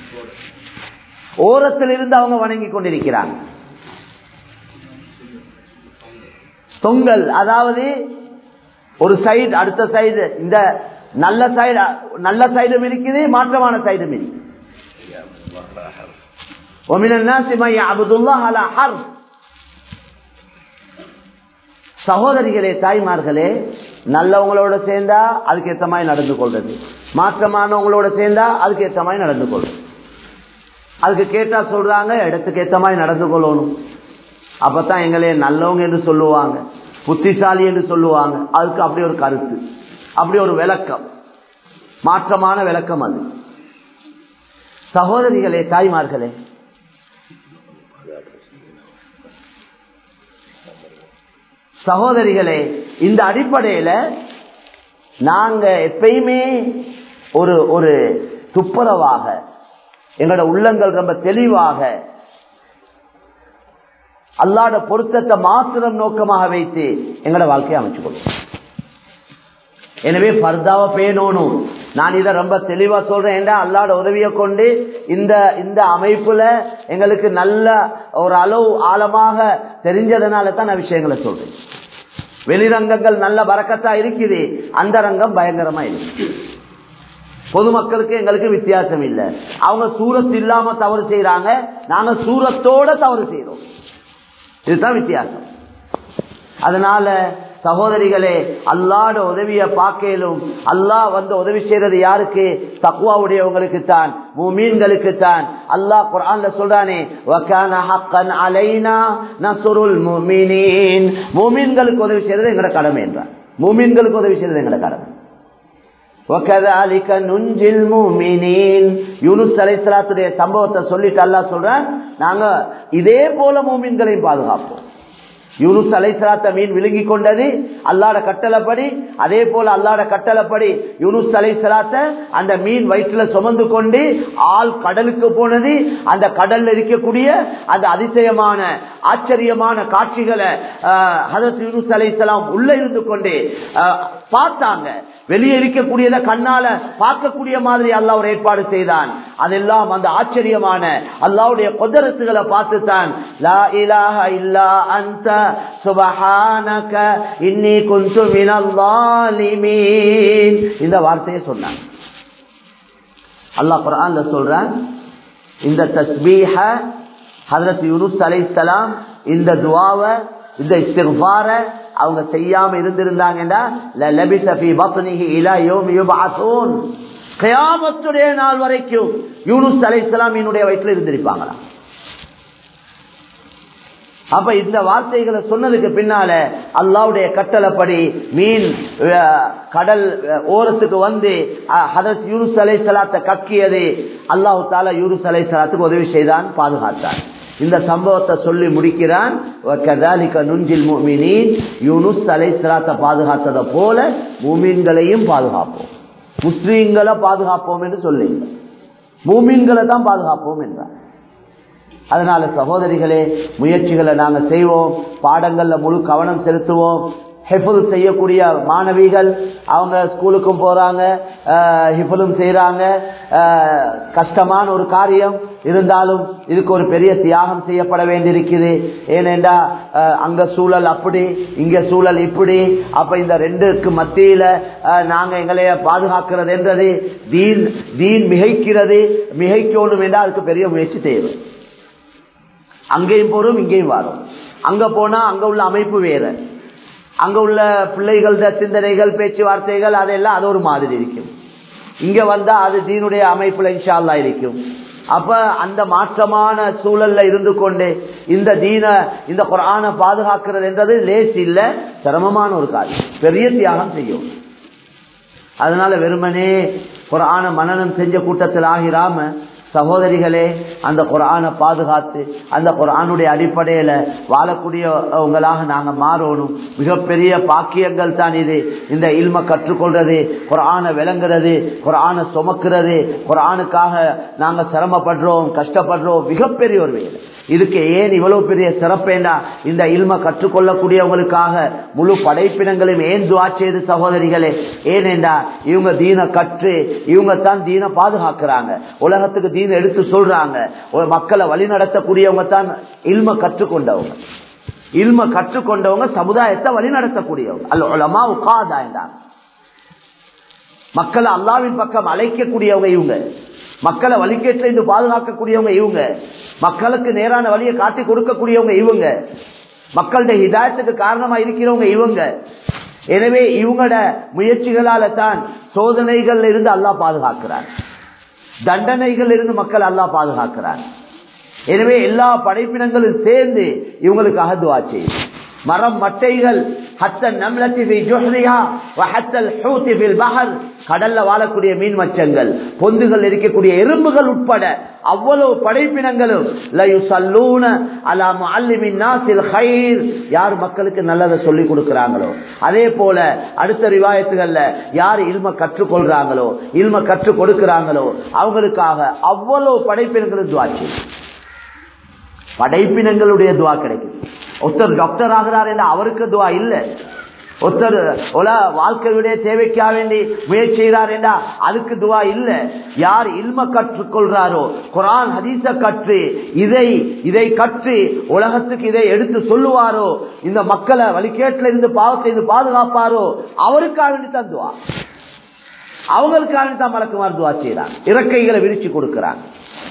ஓரத்தில் இருந்து அவங்க வணங்கி கொண்டிருக்கிறாங்க தொங்கல் அதாவது ஒரு சைடு அடுத்த சைடு இந்த நல்ல சைடு நல்ல சைடும் இருக்குது மாற்றமான சைடும் இருக்குது ومن الناس من يعبد الله على حرف சகோதரிகளே தாய்மார்களே நல்லவங்களோட சேர்ந்தா அதுக்கு ஏத்த மாதிரி நடந்து கொள்றது மாற்றமானவங்களோட சேர்ந்தா அதுக்கு ஏத்த மாதிரி நடந்து கொள்றது அதுக்கு கேட்டா சொல்றாங்க இடத்துக்கு ஏத்த மாதிரி நடந்து கொள்ளணும் அப்பதான் எங்களே நல்லவங்க என்று சொல்லுவாங்க புத்திசாலி என்று சொல்லுவாங்க அதுக்கு அப்படி ஒரு கருத்து அப்படி ஒரு விளக்கம் மாற்றமான விளக்கம் அது சகோதரிகளே தாய்மார்களே சகோதரிகளே இந்த அடிப்படையில நாங்க எப்பயுமே ஒரு ஒரு துப்புரவாக எங்களோட உள்ளங்கள் ரொம்ப தெளிவாக அல்லாட பொருத்தத்தை மாத்திரம் நோக்கமாக வைத்து எங்களோட வாழ்க்கையை அமைச்சு கொள்வோம் எனவே பர்தாவை பேணணும் நான் இதை ரொம்ப தெளிவா சொல்றேன் ஏண்டா அல்லாட உதவியை கொண்டு இந்த இந்த அமைப்புல எங்களுக்கு நல்ல ஒரு அளவு ஆழமாக தெரிஞ்சதுனால தான் நான் விஷயங்களை சொல்றேன் வெளிரங்கங்கள் நல்ல வரக்கத்தா இருக்குது அந்த ரங்கம் பயங்கரமா இருக்கு பொதுமக்களுக்கு எங்களுக்கு வித்தியாசம் இல்லை அவங்க சூரத் இல்லாம தவறு செய்யறாங்க நாங்க சூரத்தோட தவறு செய்யறோம் இதுதான் வித்தியாசம் அதனால சகோதரிகளே அல்லாட உதவிய பார்க்கலும் அல்லாஹ் வந்து உதவி செய்யறது யாருக்கு தக்குவாவுடையவங்களுக்கு தான் மூமீன்களுக்கு தான் அல்லாஹ் குரான்ல சொல்றானே மூமீன்களுக்கு உதவி செய்யறது எங்களோட கடமை என்றார் மூமீன்களுக்கு உதவி செய்யறது எங்களோட கடமை சம்பவத்தை சொல்லிட்டு அல்லா சொல்றேன் நாங்க இதே போல மூமின்களையும் பாதுகாப்போம் யூனுஸ் அலைசலாத்த மீன் விழுங்கி கொண்டது அல்லாட கட்டளப்படி அதே போல அல்லாட கட்டளப்படி யூனுஸ் அலைசலாத்த அந்த மீன் வயிற்றுல சுமந்து கொண்டு ஆள் கடலுக்கு போனது அந்த கடல்ல இருக்கக்கூடிய அந்த அதிசயமான ஆச்சரியமான காட்சிகளை ஹதரத் யூனுஸ் அலைசலாம் உள்ள இருந்து கொண்டு பார்த்தாங்க வெளியே இருக்கக்கூடியதை கண்ணால பார்க்கக்கூடிய மாதிரி அல்லாஹ் ஒரு ஏற்பாடு செய்தான் அதெல்லாம் அந்த ஆச்சரியமான அல்லாவுடைய கொதரத்துகளை பார்த்துத்தான் லா இலாஹ இல்லா அந்த சுபஹானக இன்னி குந்து மினல் ஸாலிமீன் இந்த வார்த்தையை சொன்னாங்க அல்லாஹ் குர்ஆன்ல சொல்றான் இந்த தஸ்பீஹ ஹஜரத் யூனுஸ் அலைஹிஸ்ஸலாம் இந்த துஆவை இந்த இஸ்திக்பார அவங்க செய்யாம இருந்திருந்தாங்கன்னா லபிஸ ஃபீ பத்னிஹி இலா யௌமி யுபஅஸூன் கியாமத்துடைய நாள் வரைக்கும் யூனுஸ் அலைஹிஸ்ஸலாமினுடைய வயிற்றில் இருந்திருப்பாங்களா அப்ப இந்த வார்த்தைகளை சொன்னதுக்கு பின்னால அல்லாவுடைய கட்டளைப்படி மீன் கடல் ஓரத்துக்கு வந்து ஹதரத் யூனுஸ் அலை சலாத்தை கக்கியது அல்லாஹு தாலா யூனுஸ் அலை சலாத்துக்கு உதவி செய்தான் பாதுகாத்தான் இந்த சம்பவத்தை சொல்லி முடிக்கிறான் நுஞ்சில் மூமினின் யூனுஸ் அலை சலாத்தை பாதுகாத்ததை போல மூமீன்களையும் பாதுகாப்போம் முஸ்லீம்களை பாதுகாப்போம் என்று சொல்லுங்க மூமீன்களை தான் பாதுகாப்போம் என்றார் அதனால சகோதரிகளே முயற்சிகளை நாங்க செய்வோம் பாடங்கள்ல முழு கவனம் செலுத்துவோம் ஹிஃபுல் செய்யக்கூடிய மாணவிகள் அவங்க ஸ்கூலுக்கும் போறாங்க ஹிஃபுலும் செய்யறாங்க கஷ்டமான ஒரு காரியம் இருந்தாலும் இதுக்கு ஒரு பெரிய தியாகம் செய்யப்பட வேண்டியிருக்குது ஏனென்றா அங்க சூழல் அப்படி இங்க சூழல் இப்படி அப்ப இந்த ரெண்டுக்கு மத்தியில நாங்க எங்களைய பாதுகாக்கிறது என்றது தீன் தீன் மிகைக்கிறது மிகைக்கணும் என்றால் அதுக்கு பெரிய முயற்சி தேவை அங்கேயும் போறோம் இங்கேயும் வரும் அங்க போனா அங்க உள்ள அமைப்பு வேற அங்க உள்ள பிள்ளைகள சிந்தனைகள் பேச்சுவார்த்தைகள் அதெல்லாம் அது ஒரு மாதிரி இருக்கும் இங்க வந்தா அது தீனுடைய அமைப்புல இன்ஷால்லா இருக்கும் அப்ப அந்த மாற்றமான சூழல்ல இருந்து கொண்டு இந்த தீன இந்த குரான பாதுகாக்கிறது என்றது லேஸ் இல்ல சிரமமான ஒரு காரியம் பெரிய தியாகம் செய்யும் அதனால வெறுமனே குரான மனநம் செஞ்ச கூட்டத்தில் ஆகிராம சகோதரிகளே அந்த குரானை பாதுகாத்து அந்த குரானுடைய அடிப்படையில வாழக்கூடியவங்களாக நாங்க மாறணும் மிகப்பெரிய பாக்கியங்கள் தான் இது இந்த இல்ம கற்றுக்கொள்றது குரானை விளங்குறது குரானை சுமக்கிறது குரானுக்காக நாங்க சிரமப்படுறோம் கஷ்டப்படுறோம் மிகப்பெரிய ஒரு வேலை இதுக்கு ஏன் இவ்வளவு பெரிய சிறப்பேண்டா இந்த இல்ம கற்றுக்கொள்ளக்கூடியவங்களுக்காக முழு படைப்பினங்களும் ஏன் துவா செய்து சகோதரிகளே ஏனேண்டா இவங்க தீன கற்று இவங்க தான் தீன பாதுகாக்கிறாங்க உலகத்துக்கு தீன எடுத்து சொல்றாங்க மக்களை வழி நடத்தக்கூடியவங்க தான் இல்ம கற்றுக்கொண்டவங்க இல்ம கற்றுக்கொண்டவங்க சமுதாயத்தை வழி நடத்தக்கூடியவங்க அல்ல உலமா உகாதா என்றாங்க மக்களை அல்லாவின் பக்கம் அழைக்கக்கூடியவங்க இவங்க மக்களை வழிகேட்டில் இருந்து பாதுகாக்கக்கூடியவங்க இவங்க மக்களுக்கு நேரான வழியை காட்டி கொடுக்கக்கூடியவங்க இவங்க மக்களுடைய ஹிதாயத்துக்கு காரணமா இருக்கிறவங்க இவங்க எனவே இவங்களோட முயற்சிகளால தான் சோதனைகள் இருந்து அல்லாஹ் பாதுகாக்கிறார் தண்டனைகள் இருந்து மக்கள் அல்லாஹ் பாதுகாக்கிறார் எனவே எல்லா படைப்பினங்களும் சேர்ந்து இவங்களுக்காக துவா செய்யும் மரம் மட்டைகள் கடல்ல வாழக்கூடிய மீன் மச்சங்கள் பொந்துகள் இருக்கக்கூடிய எறும்புகள் உட்பட அவ்வளவு படைப்பினங்களும் யார் மக்களுக்கு நல்லதை சொல்லி கொடுக்கிறாங்களோ அதே போல அடுத்த ரிவாயத்துகள்ல யார் இல்ம கற்றுக்கொள்றாங்களோ இல்ம கற்றுக் கொடுக்கிறாங்களோ அவங்களுக்காக அவ்வளவு படைப்பினங்களும் துவாச்சு படைப்பினங்களுடைய துவா கிடைக்குது ஒருத்தர் டாக்டர் ஆகிறார் என்ற அவருக்கு துவா இல்லை ஒருத்தர் உல வாழ்க்கையுடைய தேவைக்காக வேண்டி முயற்சி செய்கிறார் என்றா அதுக்கு துவா இல்ல யார் இல்ம கற்றுக்கொள்றாரோ குரான் ஹதீச கற்று இதை இதை கற்று உலகத்துக்கு இதை எடுத்து சொல்லுவாரோ இந்த மக்களை வழிகேட்டில இருந்து பாவத்தை இருந்து பாதுகாப்பாரோ அவருக்காக வேண்டி தான் துவா அவங்களுக்காக வேண்டி தான் மலக்குமார் துவா செய்யறாங்க இறக்கைகளை விரிச்சு கொடுக்கிறாங்க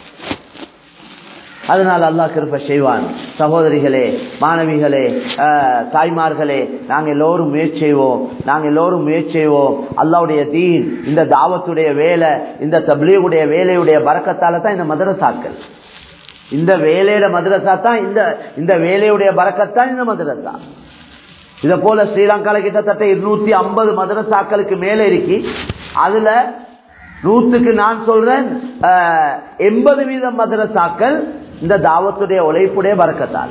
அதனால் அல்லாஹ் கிருப்ப செய்வான் சகோதரிகளே மாணவிகளே தாய்மார்களே நாங்கள் எல்லோரும் முயற்சி செய்வோம் நாங்கள் எல்லோரும் முயற்சி செய்வோம் அல்லாவுடைய தீன் இந்த தாவத்துடைய வேலை இந்த தப்லீகுடைய வேலையுடைய பறக்கத்தால தான் இந்த மதரசாக்கள் இந்த வேலையோட மதரசா தான் இந்த இந்த வேலையுடைய பறக்கத்தான் இந்த மதரசா இத போல ஸ்ரீலங்கால கிட்டத்தட்ட இருநூத்தி ஐம்பது மதரசாக்களுக்கு மேல இருக்கி அதுல நூத்துக்கு நான் சொல்றேன் எண்பது வீதம் மதரசாக்கள் இந்த தாவத்துடைய உழைப்புடைய வரக்கத்தால்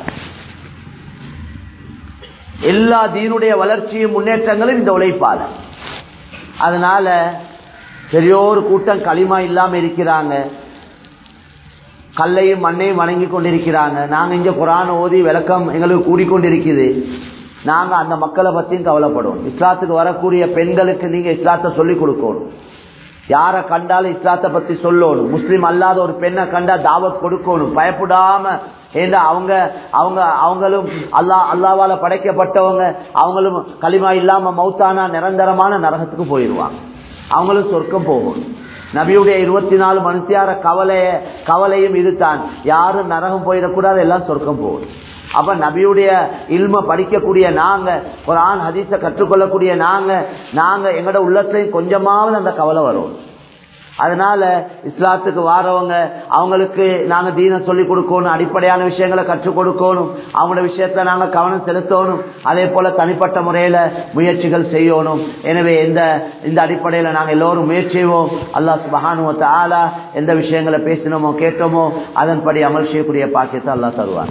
எல்லா தீனுடைய வளர்ச்சியும் முன்னேற்றங்களும் இந்த உழைப்பால அதனால பெரியோரு கூட்டம் களிமா இல்லாம இருக்கிறாங்க கல்லையும் மண்ணையும் வணங்கி கொண்டிருக்கிறாங்க நாங்க இங்க குரான் ஓதி விளக்கம் எங்களுக்கு கூடிக்கொண்டிருக்குது நாங்க அந்த மக்களை பத்தியும் கவலைப்படுவோம் இஸ்லாத்துக்கு வரக்கூடிய பெண்களுக்கு நீங்க இஸ்லாத்தை சொல்லிக் கொடுக்கணும் யார கண்டாலும் இஸ்லாத்தை பத்தி சொல்லணும் முஸ்லீம் அல்லாத ஒரு பெண்ணை கண்டா தாவத் கொடுக்கணும் பயப்படாம ஏண்டா அவங்க அவங்க அவங்களும் அல்லா அல்லாவால படைக்கப்பட்டவங்க அவங்களும் களிமா இல்லாம மௌத்தானா நிரந்தரமான நரகத்துக்கு போயிடுவாங்க அவங்களும் சொர்க்கம் போகணும் நபியுடைய இருபத்தி நாலு மனுஷியார கவலைய கவலையும் இதுதான் யாரும் நரகம் போயிடக்கூடாது எல்லாம் சொர்க்கம் போகணும் அப்ப நபியுடைய இல்ம படிக்கக்கூடிய நாங்க ஒரு ஆண் ஹதீஸ கற்றுக்கொள்ளக்கூடிய நாங்க நாங்க எங்கட உள்ளத்திலையும் கொஞ்சமாவது அந்த கவலை வரும் அதனால இஸ்லாத்துக்கு வாரவங்க அவங்களுக்கு நாங்க தீன சொல்லி கொடுக்கணும் அடிப்படையான விஷயங்களை கற்றுக் கொடுக்கணும் அவங்களோட விஷயத்துல நாங்க கவனம் செலுத்தணும் அதே போல தனிப்பட்ட முறையில முயற்சிகள் செய்யணும் எனவே எந்த இந்த அடிப்படையில நாங்க எல்லோரும் முயற்சி செய்வோம் அல்லாஹ் சுபஹானுவத்த ஆலா எந்த விஷயங்களை பேசினோமோ கேட்டோமோ அதன்படி அமல் செய்யக்கூடிய பாக்கியத்தை அல்லாஹ் தருவார்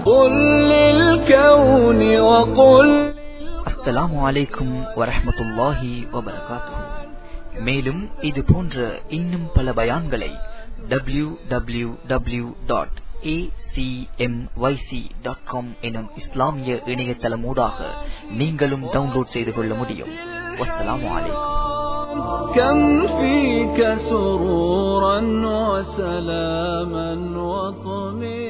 அஸ்ஸலாமு அலைக்கும் வரஹ்மத்துல்லாஹி வபரகாத்துஹு மேலும் இது போன்ற இன்னும் பல பயான்களை W W W dot acmyc.com எனும் இஸ்லாமிய இணையதளம் ஊடாக நீங்களும் டவுன்லோட் செய்து கொள்ள முடியும் வஸ்ஸலாமு அலைக்கும் كم فيك سرورا وسلاما وطمئنا